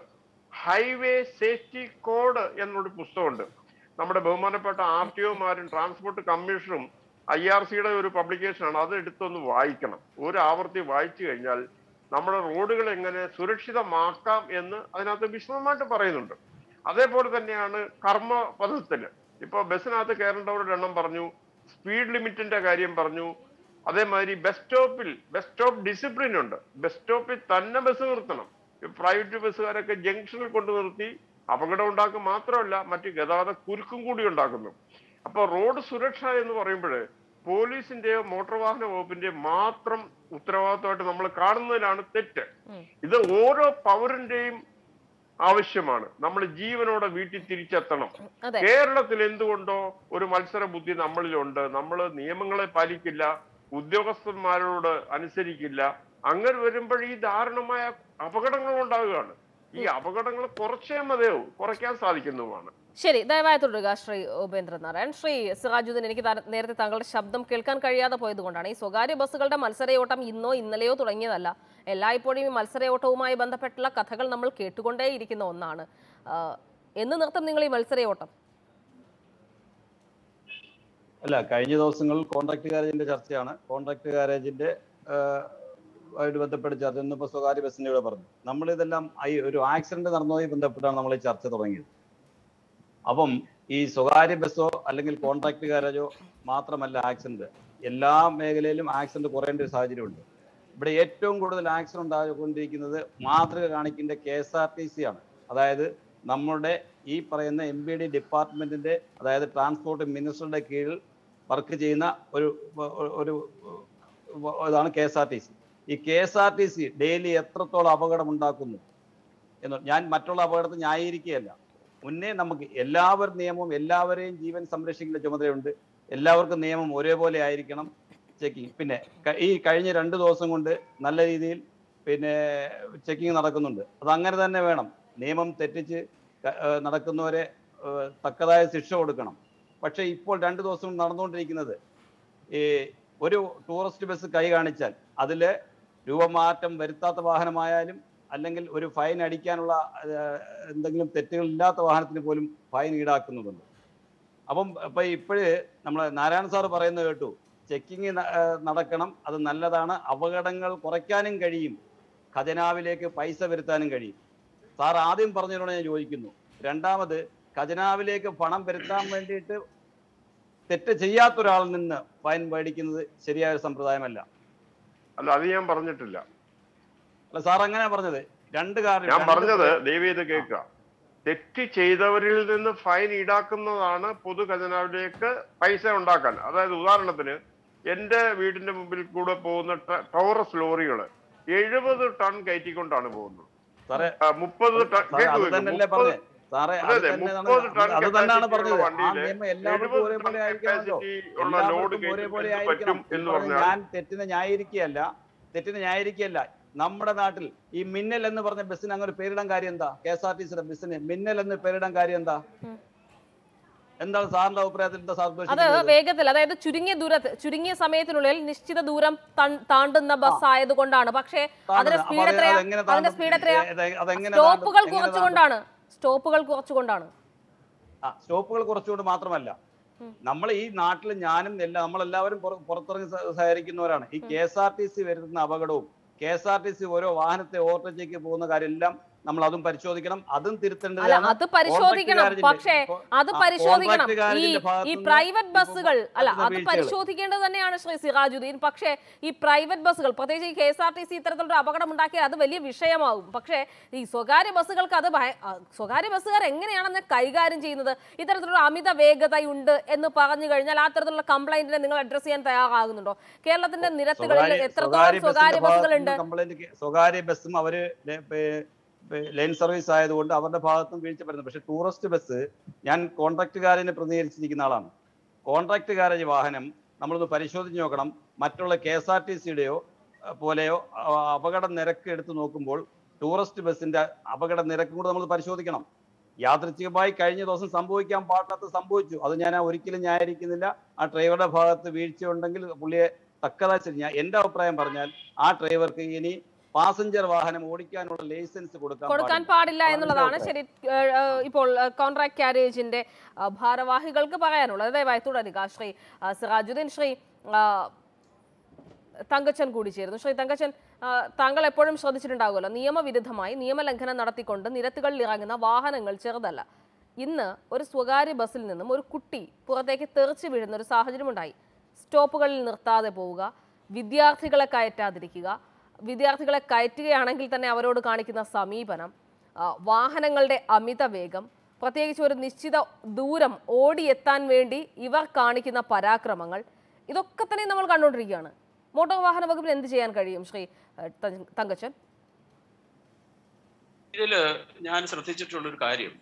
ഹൈവേ സേഫ്റ്റി കോഡ് എന്നൊരു പുസ്തകമുണ്ട് നമ്മുടെ ബഹുമാനപ്പെട്ട ആർ ടി ഒമാരും ട്രാൻസ്പോർട്ട് കമ്മീഷണറും ഐ ആർ സിയുടെ ഒരു പബ്ലിക്കേഷനാണ് അത് എടുത്തൊന്ന് വായിക്കണം ഒരു ആവർത്തി വായിച്ചു കഴിഞ്ഞാൽ നമ്മുടെ റോഡുകൾ എങ്ങനെ സുരക്ഷിതമാക്കാം എന്ന് അതിനകത്ത് വിശദമായിട്ട് പറയുന്നുണ്ട് അതേപോലെ തന്നെയാണ് കർമ്മ പദത്തില് ഇപ്പൊ ബസ്സിനകത്ത് കയറേണ്ടവരുടെ എണ്ണം പറഞ്ഞു സ്പീഡ് ലിമിറ്റിന്റെ കാര്യം പറഞ്ഞു അതേമാതിരി ബസ് സ്റ്റോപ്പിൽ ബസ് സ്റ്റോപ്പ് ഡിസിപ്ലിൻ ഉണ്ട് ബസ് സ്റ്റോപ്പിൽ തന്നെ ബസ് നിർത്തണം പ്രൈവറ്റ് ബസ്സുകാരൊക്കെ ജംഗ്ഷനിൽ കൊണ്ടു നിർത്തി അപകടം ഉണ്ടാക്കും മാത്രമല്ല മറ്റ് ഗതാഗത കുരുക്കും കൂടി ഉണ്ടാക്കുന്നു അപ്പൊ റോഡ് സുരക്ഷ എന്ന് പറയുമ്പോൾ പോലീസിന്റെയോ മോട്ടോർ വാഹന വകുപ്പിന്റെയോ മാത്രം ഉത്തരവാദിത്തമായിട്ട് നമ്മൾ കാണുന്നതിലാണ് തെറ്റ് ഉം. ഇത് ഓരോ പൗരന്റെയും ആവശ്യമാണ് നമ്മൾ ജീവനോടെ വീട്ടിൽ തിരിച്ചെത്തണം അതെ കേരളത്തിൽ എന്തുകൊണ്ടോ ഒരു മത്സര ബുദ്ധി നമ്മളിലുണ്ട് നമ്മൾ നിയമങ്ങളെ പാലിക്കില്ല ഉദ്യോഗസ്ഥന്മാരോട് അനുസരിക്കില്ല അങ്ങനെ വരുമ്പോൾ ഈ ദാരുണമായ അപകടങ്ങൾ ഉണ്ടാവുകയാണ് ഈ അപകടങ്ങൾ കുറച്ചേ മതിയാവും കുറയ്ക്കാൻ സാധിക്കുന്നതുമാണ് ശരി ദയവായി തുടരുക ശ്രീ ഉപേന്ദ്രനാരായൺ ശ്രീ സിറാജുദ്ദീൻ എനിക്ക് താ- നേരത്തെ താങ്കളുടെ ശബ്ദം കേൾക്കാൻ കഴിയാതെ പോയതുകൊണ്ടാണ് ഈ സ്വകാര്യ ബസ്സുകളുടെ മത്സരയോട്ടം ഇന്നോ ഇന്നലെയോ തുടങ്ങിയതല്ല എല്ലായ്പ്പോഴും ഈ മത്സരയോട്ടവുമായി ബന്ധപ്പെട്ടുള്ള കഥകൾ നമ്മൾ കേട്ടുകൊണ്ടേയിരിക്കുന്ന ഒന്നാണ് ആ, എന്ന് നിർത്തും നിങ്ങൾ ഈ മത്സരയോട്ടം അല്ല കഴിഞ്ഞ ദിവസങ്ങളിൽ കോൺട്രാക്ട് ഗാരേജിന്റെ ചർച്ചയാണ് കോൺട്രാക്ട് ഗാരേജിന്റെ ആഹ്, ആയിട്ട് ബന്ധപ്പെട്ട് ചർച്ച ഇന്നിപ്പോ സ്വകാര്യ ബസ്സിന്റെ ഇവിടെ പറഞ്ഞു നമ്മൾ ഇതെല്ലാം ഈ ഒരു ആക്സിഡന്റ് നടന്നതുമായി ബന്ധപ്പെട്ടാണ് നമ്മൾ ഈ ചർച്ച തുടങ്ങിയത് അപ്പം ഈ സ്വകാര്യ ബസ്സോ അല്ലെങ്കിൽ കോൺട്രാക്ട് ഗാരേജോ മാത്രമല്ല ആക്സിഡന്റ് എല്ലാ മേഖലയിലും ആക്സിഡന്റ് കുറയേണ്ട ഒരു സാഹചര്യമുണ്ട് ഇവിടെ ഏറ്റവും കൂടുതൽ ആക്സിഡന്റ് ഉണ്ടാകൊണ്ടിരിക്കുന്നത് മാതൃക കാണിക്കേണ്ട K S R T C ആണ് അതായത് നമ്മുടെ ഈ പറയുന്ന എം ബി ഡി ഡിപ്പാർട്ട്മെന്റിന്റെ അതായത് ട്രാൻസ്പോർട്ട് മിനിസ്റ്ററുടെ കീഴിൽ വർക്ക് ചെയ്യുന്ന ഒരു ഒരു- ഒരു ഇതാണ് K S R T C ഈ K S R T C daily എത്രത്തോളം അപകടം ഉണ്ടാക്കുന്നു എന്ന് ഞാൻ മറ്റുള്ള അപകടത്തെ ന്യായീകരിക്കുകയല്ല മുന്നേ നമുക്ക് എല്ലാവരും നിയമവും എല്ലാവരെയും ജീവൻ സംരക്ഷിക്കേണ്ട ചുമതലയുണ്ട് എല്ലാവർക്കും നിയമം ഒരേപോലെ ആയിരിക്കണം ചെക്കിങ് പിന്നെ ക- ഈ കഴിഞ്ഞ രണ്ട് ദിവസം കൊണ്ട് നല്ല രീതിയിൽ പിന്നെ ചെക്കിങ് നടക്കുന്നുണ്ട് അത് അങ്ങനെ തന്നെ വേണം നിയമം തെറ്റിച്ച് ക- ഏഹ് നടക്കുന്നവരെ ഏഹ് തക്കതായ ശിക്ഷ കൊടുക്കണം പക്ഷേ ഇപ്പോൾ രണ്ട് ദിവസം നടന്നുകൊണ്ടിരിക്കുന്നത് ഈ ഒരു ടൂറിസ്റ്റ് ബസ് കൈ കാണിച്ചാൽ അതിൽ രൂപമാറ്റം വരുത്താത്ത വാഹനമായാലും അല്ലെങ്കിൽ ഒരു ഫൈൻ അടിക്കാനുള്ള ഏഹ്, എന്തെങ്കിലും തെറ്റുകൾ ഇല്ലാത്ത വാഹനത്തിന് പോലും ഫൈൻ ഈടാക്കുന്നുണ്ട് അപ്പം ഇപ്പൊ ഇപ്പോഴ് നമ്മൾ നാരായണ സാറ് പറയുന്നത് കേട്ടു ചെക്കിങ് നടക്കണം അത് നല്ലതാണ് അപകടങ്ങൾ കുറയ്ക്കാനും കഴിയും ഖജനാവിലേക്ക് പൈസ വരുത്താനും കഴിയും സാർ ആദ്യം പറഞ്ഞതിനോട് ഞാൻ യോജിക്കുന്നു രണ്ടാമത് ഖജനാവിലേക്ക് പണം വരുത്താൻ വേണ്ടിയിട്ട് തെറ്റ് ചെയ്യാത്ത ഒരാളിൽ നിന്ന് ഫൈൻ മേടിക്കുന്നത് ശരിയായ ഒരു സമ്പ്രദായമല്ല അല്ല അത് ഞാൻ പറഞ്ഞിട്ടില്ല അല്ല സാർ അങ്ങനെ പറഞ്ഞത് രണ്ട് കാര്യം ഞാൻ രണ്ട് പറഞ്ഞത് പേര്- ദയവ് ചെയ്ത് കേൾക്കുക തെറ്റ് ചെയ്തവരിൽ നിന്ന് ഫൈൻ ഈടാക്കുന്നതാണ് പൊതു ഖജനാവിലേക്ക് പൈസ ഉണ്ടാക്കാൻ അതായത് ഉദാഹരണത്തിന് എന്റെ വീടിന്റെ മുമ്പിൽ കൂടെ പോകുന്ന ട- ടോറസ് ലോറികൾ എഴുപത് ടൺ കയറ്റിക്കൊണ്ടാണ് പോകുന്നത് സാറേ ആ, മുപ്പത് ടൺ സാറേ കേൾക്കൂ, അത് കേൾക്കൂ. തന്നെയല്ലേ മുപ്പത് പറഞ്ഞത് സാറേ അതെ, അത് അതെ, തന്നെയാണ് മുപ്പത് ടൺ അത് തന്നെയാണ് capacity പറഞ്ഞത് ഉള്ള ആ വണ്ടിയില് നിയമം എല്ലാവർക്കും എഴുപത് ഒരേപോലെ ടൺ ആയിരിക്കണമല്ലോ capacity ഉള്ള ലോഡ് എല്ലാവർക്കും കയറ്റി ഒരേപോലെ എന്ത് ആയിരിക്കണം പറ്റും എന്ന് ഈ പറഞ്ഞ പറഞ്ഞാൽ ഞാൻ തെറ്റിനെ ന്യായീകരിക്കുകയല്ല തെറ്റിനെ ന്യായീകരിക്കുകയല്ല നമ്മുടെ നാട്ടിൽ ഈ മിന്നൽ എന്ന് പറഞ്ഞ ബസ്സിന് അങ്ങനെ ഒരു പേരിടാൻ കാര്യം എന്താ കെ എസ് ആർ ടി സിയുടെ ബസ്സിന് മിന്നൽ എന്ന് പേരിടാൻ കാര്യം എന്താ ഉം. എന്താണ് സാറിന്റെ അഭിപ്രായത്തിൽ എന്താ സാർ അത് ഉദ്ദേശിക്കുന്നത് വേഗത്തിൽ അതായത് ചുരുങ്ങിയ ദൂരത്ത് ചുരുങ്ങിയ സമയത്തിനുള്ളിൽ നിശ്ചിത ദൂരം തൺ- താണ്ടുന്ന ബസ് ആയതുകൊണ്ടാണ് പക്ഷേ അതിന്റെ അപ്പൊ സ്പീഡ് അത് എത്രയാ അതെങ്ങനെ അതിന്റെ താണ്ടും? സ്പീഡ് എത്രയാ അത് അതെങ്ങനെ സ്റ്റോപ്പുകൾ താണ്ടും? എങ്ങനെ കുറച്ചുകൊണ്ടാണ് സ്റ്റോപ്പുകൾ കുറച്ചുകൊണ്ടാണ് ആ സ്റ്റോപ്പുകൾ കുറച്ചുകൊണ്ട് മാത്രമല്ല ഉം. നമ്മൾ ഈ നാട്ടിൽ ഞാനും എല്ലാം നമ്മളെല്ലാവരും പുറ- പുറത്തിറങ്ങി സ- സഹകരിക്കുന്നവരാണ് ഈ K S R T C വരുന്ന അപകടവും K S R T C ഓരോ വാഹനത്തെ ഓവർടേക്ക് പോകുന്ന കാര്യമെല്ലാം നമ്മൾ അതും പരിശോധിക്കണം അതും അല്ല തിരുത്തേണ്ടതാണ് അത് പരിശോധിക്കണം കോൺട്രാക്ട് പക്ഷേ ഗാരേജിന്റെ- അത് ആ, പരിശോധിക്കണം കോൺട്രാക്ട് ഈ ഗാരേജിന്റെ ഭാഗത്ത് ഈ നിന്ന് പ്രൈവറ്റ് ബസ്സുകൾ അല്ല പറ്റുന്ന അത് വീഴ്ചകൾ. പരിശോധിക്കേണ്ടത് തന്നെയാണ് ശ്രീ സിറാജുദ്ദീൻ പക്ഷേ ഈ പ്രൈവറ്റ് ബസ്സുകൾ പ്രത്യേകിച്ച് ഈ K S R T C ഇത്തരത്തിലൊരു അപകടം ഉണ്ടാക്കിയാൽ അത് വലിയ വിഷയമാകും പക്ഷേ ഈ സ്വകാര്യ ബസ്സുകൾക്ക് അത് ഭയ- ആ, സ്വകാര്യ ബസ്സുകാർ എങ്ങനെയാണെന്ന് കൈകാര്യം ചെയ്യുന്നത് ഇത്തരത്തിലുള്ള അമിത വേഗതയുണ്ട് എന്ന് പറഞ്ഞു കഴിഞ്ഞാൽ ആ തരത്തിലുള്ള കംപ്ലൈന്റിനെ നിങ്ങൾ അഡ്രസ് ചെയ്യാൻ തയ്യാറാകുന്നുണ്ടോ കേരളത്തിന്റെ നിരത്തുകളിൽ സ്വകാര്യ- എത്രത്തോളം സ്വകാര്യ ബസ്സിന്റെ ബസ്സുകളുണ്ട് ഭാഗത്തുനിന്ന് complaint കേ- സ്വകാര്യ ബസ്സും അവര് ലെ- പേ- പേ- ലൈൻ സർവീസ് ആയതുകൊണ്ട് അവരുടെ ഭാഗത്തും വീഴ്ച വരുന്നത് പക്ഷെ ടൂറിസ്റ്റ് ബസ് ഞാൻ കോൺട്രാക്ടുകാരനെ പ്രതിനിധീകരിച്ചിരിക്കുന്ന ആളാണ് കോൺട്രാക്ട് ഗാരേജ് വാഹനം നമ്മളൊന്ന് പരിശോധിച്ച് നോക്കണം മറ്റുള്ള കെ എസ് ആർ ടി സിയുടെയോ പോലെയോ ആ, അപകട നിരക്ക് എടുത്ത് നോക്കുമ്പോൾ ടൂറിസ്റ്റ് ബസ്സിന്റെ അപകട നിരക്കും കൂടെ നമ്മൾ പരിശോധിക്കണം യാദൃച്ഛികമായി കഴിഞ്ഞ ദിവസം സംഭവിക്കാൻ പാടില്ലാത്ത സംഭവിച്ചു അത് ഞാൻ ഒരിക്കലും ന്യായീകരിക്കുന്നില്ല ആ ഡ്രൈവറുടെ ഭാഗത്ത് വീഴ്ച ഉണ്ടെങ്കിൽ പുള്ളിയെ തക്കതായി ശരി ഞാൻ എന്റെ അഭിപ്രായം പറഞ്ഞാൽ ആ ഡ്രൈവർക്ക് ഇനി പാസഞ്ചർ വാഹനം ഓടിക്കാനുള്ള ലൈസൻസ് കൊടുക്കാൻ കൊടുക്കാൻ പാടില്ല. പാടില്ല അതാണ് എന്നുള്ളതാണ് എൻ്റെ ശരി ഏഹ്, ഏഹ്, ഇപ്പോൾ കോൺട്രാക്ട് കാരേജിന്റെ ആ, ഭാരവാഹികൾക്ക് പറയാനുള്ളത് ദയവായി തുടരുക ശ്രീ ആ, സിറാജുദ്ദീൻ ശ്രീ ആ, തങ്കച്ചൻ കൂടി ചേരുന്നു ശ്രീ തങ്കച്ചൻ ആ, താങ്കൾ എപ്പോഴും ശ്രദ്ധിച്ചിട്ടുണ്ടാകുമല്ലോ നിയമവിരുദ്ധമായി നിയമലംഘനം നടത്തിക്കൊണ്ട് നിരത്തുകളിൽ ഇറങ്ങുന്ന വാഹനങ്ങൾ ചെറുതല്ല ഇന്ന് ഒരു സ്വകാര്യ ബസ്സിൽ നിന്നും ഒരു കുട്ടി പുറത്തേക്ക് തെറിച്ചു വീഴുന്ന ഒരു സാഹചര്യമുണ്ടായി സ്റ്റോപ്പുകളിൽ നിർത്താതെ പോവുക വിദ്യാർത്ഥികളെ കയറ്റാതിരിക്കുക വിദ്യാർത്ഥികളെ കയറ്റുകയാണെങ്കിൽ തന്നെ അവരോട് കാണിക്കുന്ന സമീപനം ആ, വാഹനങ്ങളുടെ അമിത വേഗം പ്രത്യേകിച്ച് ഒരു നിശ്ചിത ദൂരം ഓടിയെത്താൻ വേണ്ടി ഇവർ കാണിക്കുന്ന പരാക്രമങ്ങൾ ഇതൊക്കെ തന്നെ നമ്മൾ കണ്ടുകൊണ്ടിരിക്കുകയാണ് മോട്ടോർ വാഹന വകുപ്പിൽ എന്ത് ചെയ്യാൻ കഴിയും ശ്രീ ഏഹ്, തങ്ക- തങ്കച്ചൻ ഇതില് ഞാൻ ശ്രദ്ധിച്ചിട്ടുള്ള ഒരു കാര്യം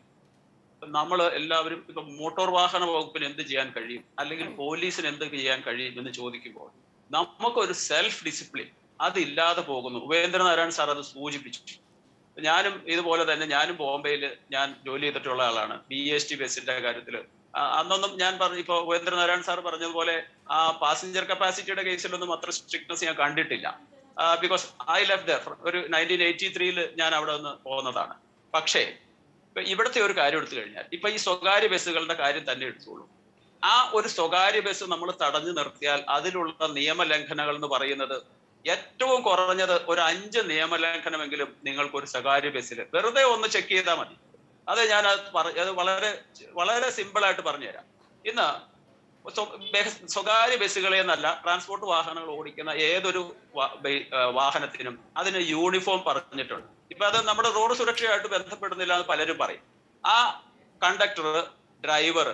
നമ്മൾ എല്ലാവരും ഇപ്പൊ മോട്ടോർ വാഹന വകുപ്പിന് എന്ത് ചെയ്യാൻ കഴിയും അല്ലെങ്കിൽ പോലീസിന് എന്ത് ചെയ്യാൻ കഴിയും എന്ന് ചോദിക്കുമ്പോൾ നമുക്കൊരു സെൽഫ് ഡിസിപ്ലിൻ അതില്ലാതെ പോകുന്നു ഉപേന്ദ്രനാരായൺ സാർ അത് സൂചിപ്പിച്ചു ഞാനും ഇതുപോലെ തന്നെ ഞാനും ബോംബെയിൽ ഞാൻ ജോലി ചെയ്തിട്ടുള്ള ആളാണ് ബി എസ് ടി ബസ്സിന്റെ കാര്യത്തിൽ അന്നൊന്നും ഞാൻ പറഞ്ഞു ഇപ്പൊ ഉപേന്ദ്രനാരായൺ സാർ പറഞ്ഞതുപോലെ ആ പാസഞ്ചർ കപ്പാസിറ്റിയുടെ കേസിലൊന്നും അത്ര സ്ട്രിക്ട്നെസ് ഞാൻ കണ്ടിട്ടില്ല ബിക്കോസ് ഐ ലെഫ്റ്റ് ദർ ഒരു നയൻറ്റീൻ എയ്റ്റി ത്രീയിൽ ഞാൻ അവിടെ നിന്ന് പോകുന്നതാണ് പക്ഷേ ഇപ്പൊ ഇവിടുത്തെ ഒരു കാര്യം എടുത്തു കഴിഞ്ഞാൽ ഇപ്പൊ ഈ സ്വകാര്യ ബസ്സുകളുടെ കാര്യം തന്നെ എടുത്തോളൂ ആ ഒരു സ്വകാര്യ ബസ് നമ്മൾ തടഞ്ഞു നിർത്തിയാൽ അതിലുള്ള നിയമലംഘനങ്ങൾ എന്ന് പറയുന്നത് ഏറ്റവും കുറഞ്ഞത് ഒരു അഞ്ച് നിയമലംഘനമെങ്കിലും നിങ്ങൾക്ക് ഒരു സ്വകാര്യ ബസ്സിൽ വെറുതെ ഒന്ന് ചെക്ക് ചെയ്താൽ മതി അത് ഞാൻ അത് പറ- അത് വളരെ വളരെ സിമ്പിൾ ആയിട്ട് പറഞ്ഞുതരാം ഇന്ന് സ്വ- ബസ്- സ്വകാര്യ ബസ്സുകളെ എന്നല്ല ട്രാൻസ്പോർട്ട് വാഹനങ്ങൾ ഓടിക്കുന്ന ഏതൊരു വാ- ബെ- ആ, വാഹനത്തിനും അതിന് യൂണിഫോം പറഞ്ഞിട്ടുണ്ട് ഇപ്പൊ അത് നമ്മുടെ റോഡ് സുരക്ഷയായിട്ട് ബന്ധപ്പെടുന്നില്ല എന്ന് പലരും പറയും ആ കണ്ടക്ടർ ഡ്രൈവർ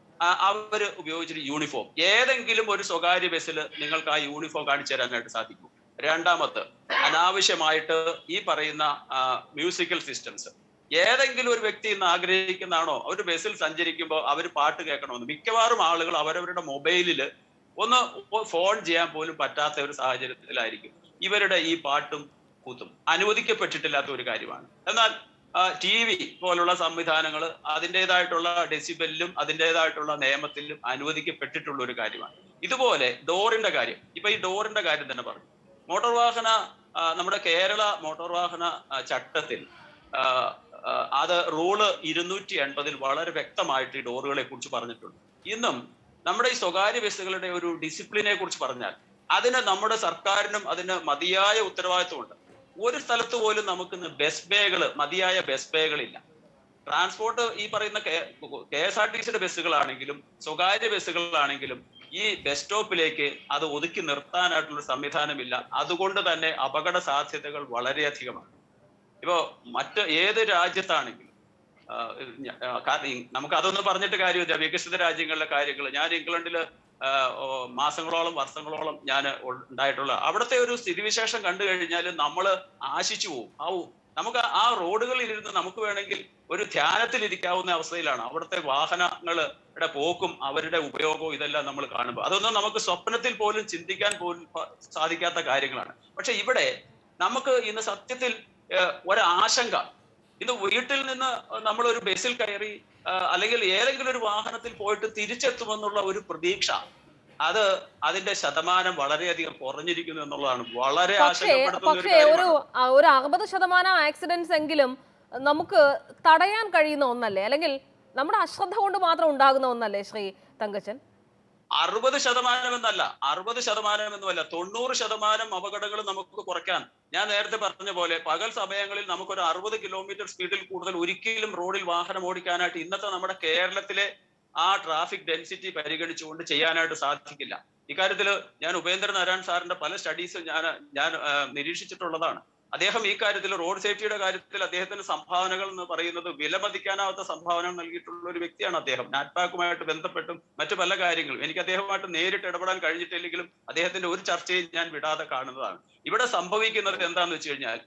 അവര് ഉപയോഗിച്ചിട്ട് യൂണിഫോം ഏതെങ്കിലും ഒരു സ്വകാര്യ ബസ്സിൽ നിങ്ങൾക്ക് ആ യൂണിഫോം കാണിച്ചു തരാനായിട്ട് സാധിക്കും രണ്ടാമത് അനാവശ്യമായിട്ട് ഈ പറയുന്ന മ്യൂസിക്കൽ സിസ്റ്റംസ് ഏതെങ്കിലും ഒരു വ്യക്തി ഇന്ന് ആഗ്രഹിക്കുന്നതാണോ ഒരു ബസ്സിൽ സഞ്ചരിക്കുമ്പോൾ അവർ പാട്ട് കേൾക്കണമെന്ന് മിക്കവാറും ആളുകൾ അവരവരുടെ മൊബൈലിൽ ഒന്ന് ഫോൺ ചെയ്യാൻ പോലും പറ്റാത്ത ഒരു സാഹചര്യത്തിലായിരിക്കും ഇവരുടെ ഈ പാട്ടും കൂത്തും അനുവദിക്കപ്പെട്ടിട്ടില്ലാത്ത ഒരു കാര്യമാണ് എന്നാൽ ടി വി പോലുള്ള സംവിധാനങ്ങൾ അതിൻ്റെതായിട്ടുള്ള ഡെസിബലിലും അതിൻ്റെതായിട്ടുള്ള നിയമത്തിലും അനുവദിക്കപ്പെട്ടിട്ടുള്ള ഒരു കാര്യമാണ് ഇതുപോലെ ഡോറിന്റെ കാര്യം ഇപ്പൊ ഈ ഡോറിന്റെ കാര്യം തന്നെ പറഞ്ഞു മോട്ടോർ വാഹന ആ, നമ്മുടെ കേരള മോട്ടോർ വാഹന ആ, ചട്ടത്തിൽ ആ, ആ, അത് റൂള് ഇരുന്നൂറ്റി എൺപതിൽ വളരെ വ്യക്തമായിട്ട് ഈ ഡോറുകളെ കുറിച്ച് പറഞ്ഞിട്ടുണ്ട് ഇന്നും നമ്മുടെ ഈ സ്വകാര്യ ബസ്സുകളുടെ ഒരു ഡിസിപ്ലിനെ കുറിച്ച് പറഞ്ഞാൽ അതിന് നമ്മുടെ സർക്കാരിനും അതിന് മതിയായ ഉത്തരവാദിത്വമുണ്ട് ഒരു സ്ഥലത്ത് പോലും നമുക്ക് ഇന്ന് ബസ് ബേകൾ മതിയായ ബസ് ബേകളില്ല ട്രാൻസ്പോർട്ട് ഈ പറയുന്ന കെ എസ് ആർ ടി സിയുടെ ബസ്സുകളാണെങ്കിലും സ്വകാര്യ ബസ്സുകളാണെങ്കിലും ഈ ബസ് സ്റ്റോപ്പിലേക്ക് അത് ഒതുക്കി നിർത്താനായിട്ടുള്ള സംവിധാനമില്ല അതുകൊണ്ട് തന്നെ അപകട സാധ്യതകൾ വളരെയധികമാണ് ഇപ്പോ മറ്റ് ഏത് രാജ്യത്താണെങ്കിലും ആ, ഞ- ആ, കാ- ഈ- നമുക്ക് അതൊന്നും പറഞ്ഞിട്ട് കാര്യമില്ല വികസിത രാജ്യങ്ങളിലെ കാര്യങ്ങൾ ഞാൻ ഇംഗ്ലണ്ടില് ആ, ഓ, മാസങ്ങളോളം വർഷങ്ങളോളം ഞാൻ ഉണ്ടായിട്ടുള്ള അവിടുത്തെ ഒരു സ്ഥിതിവിശേഷം കണ്ടു കഴിഞ്ഞാൽ നമ്മൾ ആശിച്ചു പോകും ആവൂ നമുക്ക് ആ റോഡുകളിൽ ഇരുന്ന് നമുക്ക് വേണമെങ്കിൽ ഒരു ധ്യാനത്തിൽ ഇരിക്കാവുന്ന അവസ്ഥയിലാണ് അവിടുത്തെ വാഹനങ്ങളുടെ പോക്കും അവരുടെ ഉപയോഗവും ഇതെല്ലാം നമ്മൾ കാണുമ്പോൾ അതൊന്നും നമുക്ക് സ്വപ്നത്തിൽ പോലും ചിന്തിക്കാൻ പോലും പ- സാധിക്കാത്ത കാര്യങ്ങളാണ് പക്ഷെ ഇവിടെ നമുക്ക് ഇന്ന് സത്യത്തിൽ ഏഹ്, ഒരാശങ്ക ഇന്ന് വീട്ടിൽ നിന്ന് നമ്മൾ ഒരു ബസ്സിൽ കയറി ആ, അല്ലെങ്കിൽ ഏതെങ്കിലും ഒരു വാഹനത്തിൽ പോയിട്ട് തിരിച്ചെത്തുമെന്നുള്ള ഒരു പ്രതീക്ഷ അത് അതിന്റെ ശതമാനം വളരെയധികം കുറഞ്ഞിരിക്കുന്നു എന്നുള്ളതാണ് വളരെ പക്ഷേ ആശങ്കപ്പെടുത്തുന്ന ഒരു പക്ഷേ ഒരു കാര്യമാണ് ആ, ഒരു അറുപത് ശതമാനം ആക്സിഡൻസ് എങ്കിലും നമുക്ക് തടയാൻ കഴിയുന്ന ഒന്നല്ലേ അല്ലെങ്കിൽ നമ്മുടെ അശ്രദ്ധ കൊണ്ട് മാത്രം ഉണ്ടാകുന്ന ഒന്നല്ലേ ശ്രീ തങ്കച്ചൻ അറുപത് ശതമാനം എന്നല്ല അറുപത് ശതമാനം എന്നുമല്ല തൊണ്ണൂറ് ശതമാനം അപകടങ്ങൾ നമുക്ക് കുറയ്ക്കാൻ ഞാൻ നേരത്തെ പറഞ്ഞ പോലെ പകൽ സമയങ്ങളിൽ നമുക്കൊരു അറുപത് കിലോമീറ്റർ സ്പീഡിൽ കൂടുതൽ ഒരിക്കലും റോഡിൽ വാഹനം ഓടിക്കാനായിട്ട് ഇന്നത്തെ നമ്മുടെ കേരളത്തിലെ ആ ട്രാഫിക് ഡെൻസിറ്റി പരിഗണിച്ചുകൊണ്ട് ചെയ്യാനായിട്ട് സാധിക്കില്ല ഇക്കാര്യത്തിൽ ഞാൻ ഉപേന്ദ്ര നാരായൺ സാറിന്റെ പല സ്റ്റഡീസ് ഞാൻ ഞാൻ ആ, നിരീക്ഷിച്ചിട്ടുള്ളതാണ് അദ്ദേഹം ഈ കാര്യത്തിൽ റോഡ് സേഫ്റ്റിയുടെ കാര്യത്തിൽ അദ്ദേഹത്തിന്റെ സംഭാവനകൾ എന്ന് പറയുന്നത് വിലമതിക്കാനാവാത്ത സംഭാവന നൽകിയിട്ടുള്ള ഒരു വ്യക്തിയാണ് അദ്ദേഹം നാറ്റ്പാക്കുമായിട്ട് ബന്ധപ്പെട്ടും മറ്റു പല കാര്യങ്ങളും എനിക്ക് അദ്ദേഹമായിട്ട് നേരിട്ട് ഇടപെടാൻ കഴിഞ്ഞിട്ടില്ലെങ്കിലും അദ്ദേഹത്തിന്റെ ഒരു ചർച്ചയും ഞാൻ വിടാതെ കാണുന്നതാണ് ഇവിടെ സംഭവിക്കുന്നത് എന്താന്ന് വെച്ച് കഴിഞ്ഞാൽ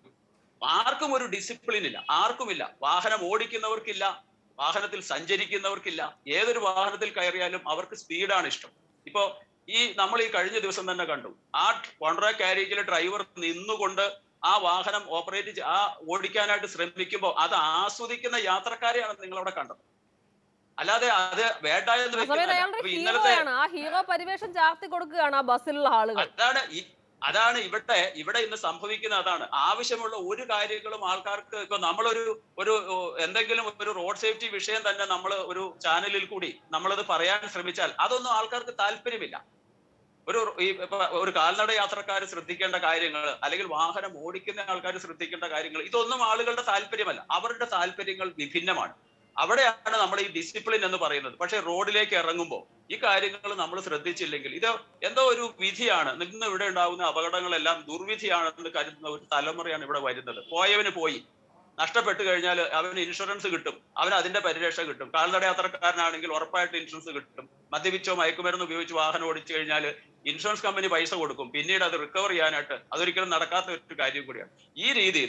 ആർക്കും ഒരു ഡിസിപ്ലിൻ ഇല്ല ആർക്കുമില്ല വാഹനം ഓടിക്കുന്നവർക്കില്ല വാഹനത്തിൽ സഞ്ചരിക്കുന്നവർക്കില്ല ഏതൊരു വാഹനത്തിൽ കയറിയാലും അവർക്ക് സ്പീഡാണ് ഇഷ്ടം ഇപ്പോ ഈ നമ്മൾ ഈ കഴിഞ്ഞ ദിവസം തന്നെ കണ്ടു ആ കോൺട്രാക്ട് കാരേജിലെ ഡ്രൈവർ നിന്നുകൊണ്ട് ആ വാഹനം ഓപ്പറേറ്റ് ആ ഓടിക്കാനായിട്ട് ശ്രമിക്കുമ്പോൾ അത് ആസ്വദിക്കുന്ന യാത്രക്കാരെയാണ് നിങ്ങൾ അവിടെ കണ്ടത് അല്ലാതെ അത് വേണ്ട എന്ന് ആ സമയത്ത് വെക്കുന്നതല്ല. അയാളുടെ അപ്പൊ ഇന്നലത്തെ ഹീറോയാണ് ആ ഹീറോ പരിവേഷം ചാർത്തി കൊടുക്കുകയാണ് ആ ബസ്സിലുള്ള ആളുകൾ അതാണ് ഈ അതാണ് ഇവിടെ ഇവിടെ ഇന്ന് സംഭവിക്കുന്ന അതാണ് ആവശ്യമുള്ള ഒരു കാര്യങ്ങളും ആൾക്കാർക്ക് ഇപ്പൊ നമ്മളൊരു ഒരു ഓ, എന്തെങ്കിലും ഒരു റോഡ് സേഫ്റ്റി വിഷയം തന്നെ നമ്മൾ ഒരു ചാനലിൽ കൂടി നമ്മളത് പറയാൻ ശ്രമിച്ചാൽ അതൊന്നും ആൾക്കാർക്ക് താല്പര്യമില്ല ഒരു ഈ ഇപ്പൊ ഒരു കാൽനട യാത്രക്കാർ ശ്രദ്ധിക്കേണ്ട കാര്യങ്ങൾ അല്ലെങ്കിൽ വാഹനം ഓടിക്കുന്ന ആൾക്കാർ ശ്രദ്ധിക്കേണ്ട കാര്യങ്ങൾ ഇതൊന്നും ആളുകളുടെ താല്പര്യമല്ല അവരുടെ താല്പര്യങ്ങൾ വിഭിന്നമാണ് അവിടെയാണ് നമ്മൾ ഈ ഡിസിപ്ലിൻ എന്ന് പറയുന്നത് പക്ഷെ റോഡിലേക്ക് ഇറങ്ങുമ്പോൾ ഈ കാര്യങ്ങൾ നമ്മൾ ശ്രദ്ധിച്ചില്ലെങ്കിൽ ഇത് എന്തോ ഒരു വിധിയാണ് ഇന്ന് ഇവിടെ ഉണ്ടാകുന്ന അപകടങ്ങളെല്ലാം ദുർവിധിയാണെന്ന് കരുതുന്ന ഒരു തലമുറയാണ് ഇവിടെ വരുന്നത് പോയവന് പോയി നഷ്ടപ്പെട്ടു കഴിഞ്ഞാൽ അവന് ഇൻഷുറൻസ് കിട്ടും അവന് അതിന്റെ പരിരക്ഷ കിട്ടും കാൽനട യാത്രക്കാരനാണെങ്കിൽ ഉറപ്പായിട്ട് ഇൻഷുറൻസ് കിട്ടും മദ്യപിച്ചോ മയക്കുമരുന്ന് ഉപയോഗിച്ച് വാഹനം ഓടിച്ചു കഴിഞ്ഞാൽ ഇൻഷുറൻസ് കമ്പനി പൈസ കൊടുക്കും പിന്നീട് അത് റിക്കവർ ചെയ്യാനായിട്ട് അതൊരിക്കലും നടക്കാത്ത ഒരു കാര്യം കൂടിയാണ് ഈ രീതിയിൽ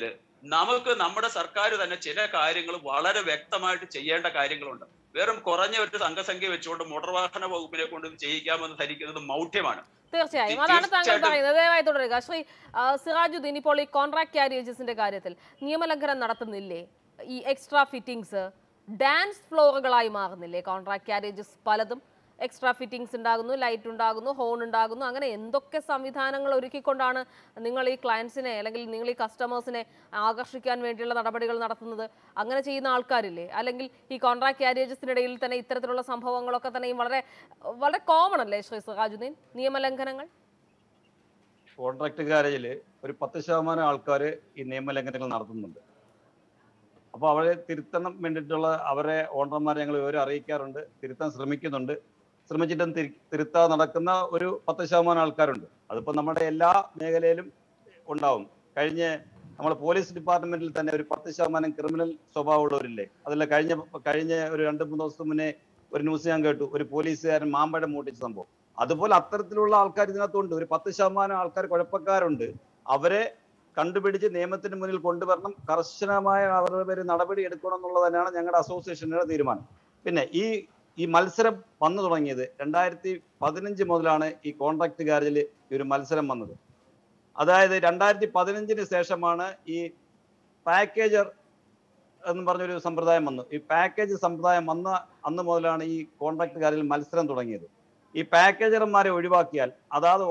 നമുക്ക് നമ്മുടെ സർക്കാർ തന്നെ ചില കാര്യങ്ങൾ വളരെ വ്യക്തമായിട്ട് ചെയ്യേണ്ട കാര്യങ്ങളുണ്ട് വെറും കുറഞ്ഞ ഒരു സംഘസംഖ്യ വെച്ചുകൊണ്ട് മോട്ടോർ വാഹന വകുപ്പിനെ കൊണ്ട് ഇത് ചെയ്യിക്കാമെന്ന് ധരിക്കുന്നത് മൗഢ്യമാണ് തീർച്ചയായും തീ- അതാണ് താങ്കൾ തീർച്ചയായിട്ടും. പറയുന്നത് ദയവായി തുടരുക ശ്രീ ആ, സിറാജുദ്ദീൻ ഇപ്പോൾ ഈ കോൺട്രാക്ട് ക്യാരിയേജസിന്റെ കാര്യത്തിൽ നിയമലംഘനം നടത്തുന്നില്ലേ ഈ എക്സ്ട്രാ ഫിറ്റിംഗ്സ് ഡാൻസ് ഫ്ലോറുകളായി മാറുന്നില്ലേ കോൺട്രാക്ട് ക്യാരേജസ് പലതും എക്സ്ട്രാ ഫിറ്റിംഗ്സ് ഉണ്ടാകുന്നു ലൈറ്റ് ഉണ്ടാകുന്നു ഹോൺ ഉണ്ടാകുന്നു അങ്ങനെ എന്തൊക്കെ സംവിധാനങ്ങൾ ഒരുക്കിക്കൊണ്ടാണ് നിങ്ങൾ ഈ ക്ലയൻസിനെ അല്ലെങ്കിൽ നിങ്ങൾ ഈ കസ്റ്റമേഴ്സിനെ ആകർഷിക്കാൻ വേണ്ടിയുള്ള നടപടികൾ നടത്തുന്നത് അങ്ങനെ ചെയ്യുന്ന ആൾക്കാരില്ലേ അല്ലെങ്കിൽ ഈ കോൺട്രാക്ട് ക്യാരേജസിനിടയിൽ തന്നെ ഇത്തരത്തിലുള്ള സംഭവങ്ങളൊക്കെ തന്നെയും വളരെ വളരെ കോമൺ അല്ലേ ശ്രീ സിറാജുദ്ദീൻ നിയമലംഘനങ്ങൾ കോൺട്രാക്ട് ഗാരേജിൽ ഒരു പത്ത് ശതമാനം ആൾക്കാർ ഈ നിയമലംഘനങ്ങൾ നടത്തുന്നുണ്ട് അപ്പോൾ അവരെ തിരുത്തണം വേണ്ടിയിട്ടുള്ള അവരെ ഓണർമാരെ ഞങ്ങൾ വിവരം അറിയിക്കാറുണ്ട് തിരുത്താൻ ശ്രമിക്കുന്നുണ്ട് ശ്രമിച്ചിട്ടും തിരി- തിരുത്താതെ നടക്കുന്ന ഒരു പത്ത് ശതമാനം ആൾക്കാരുണ്ട് അതിപ്പോൾ നമ്മുടെ എല്ലാ മേഖലയിലും ഉണ്ടാവും കഴിഞ്ഞ നമ്മുടെ പോലീസ് ഡിപ്പാർട്ട്മെന്റിൽ തന്നെ ഒരു പത്ത് ശതമാനം ക്രിമിനൽ സ്വഭാവമുള്ളവരില്ലേ അതല്ല കഴിഞ്ഞ കഴിഞ്ഞ ഒരു രണ്ട് മൂന്ന് ദിവസം മുന്നേ ഒരു ന്യൂസ് ഞാൻ കേട്ടു ഒരു പോലീസുകാരൻ മാമ്പഴം മൂട്ടിച്ച സംഭവം അതുപോലെ അത്തരത്തിലുള്ള ആൾക്കാർ ഇതിനകത്തുണ്ട് ഒരു പത്ത് ശതമാനം ആൾക്കാർ കുഴപ്പക്കാരുണ്ട് അവരെ കണ്ടുപിടിച്ച് നിയമത്തിന് മുന്നിൽ കൊണ്ടുവരണം കർശനമായ അവരുടെ പേര് നടപടി എടുക്കണം എന്നുള്ളത് തന്നെയാണ് ഞങ്ങളുടെ അസോസിയേഷന്റെ തീരുമാനം പിന്നെ ഈ ഈ മത്സരം വന്നു തുടങ്ങിയത് രണ്ടായിരത്തി പതിനഞ്ച് മുതലാണ് ഈ കോൺട്രാക്ട് ഗാരേജിൽ ഈ ഒരു മത്സരം വന്നത് അതായത് രണ്ടായിരത്തി പതിനഞ്ചിന് ശേഷമാണ് ഈ പാക്കേജർ എന്ന് പറഞ്ഞൊരു സമ്പ്രദായം വന്നു ഈ പാക്കേജ് സമ്പ്രദായം വന്ന അന്ന് മുതലാണ് ഈ കോൺട്രാക്ട് ഗാരേജിൽ മത്സരം തുടങ്ങിയത് ഈ പാക്കേജർമാരെ ഒഴിവാക്കിയാൽ അതാത്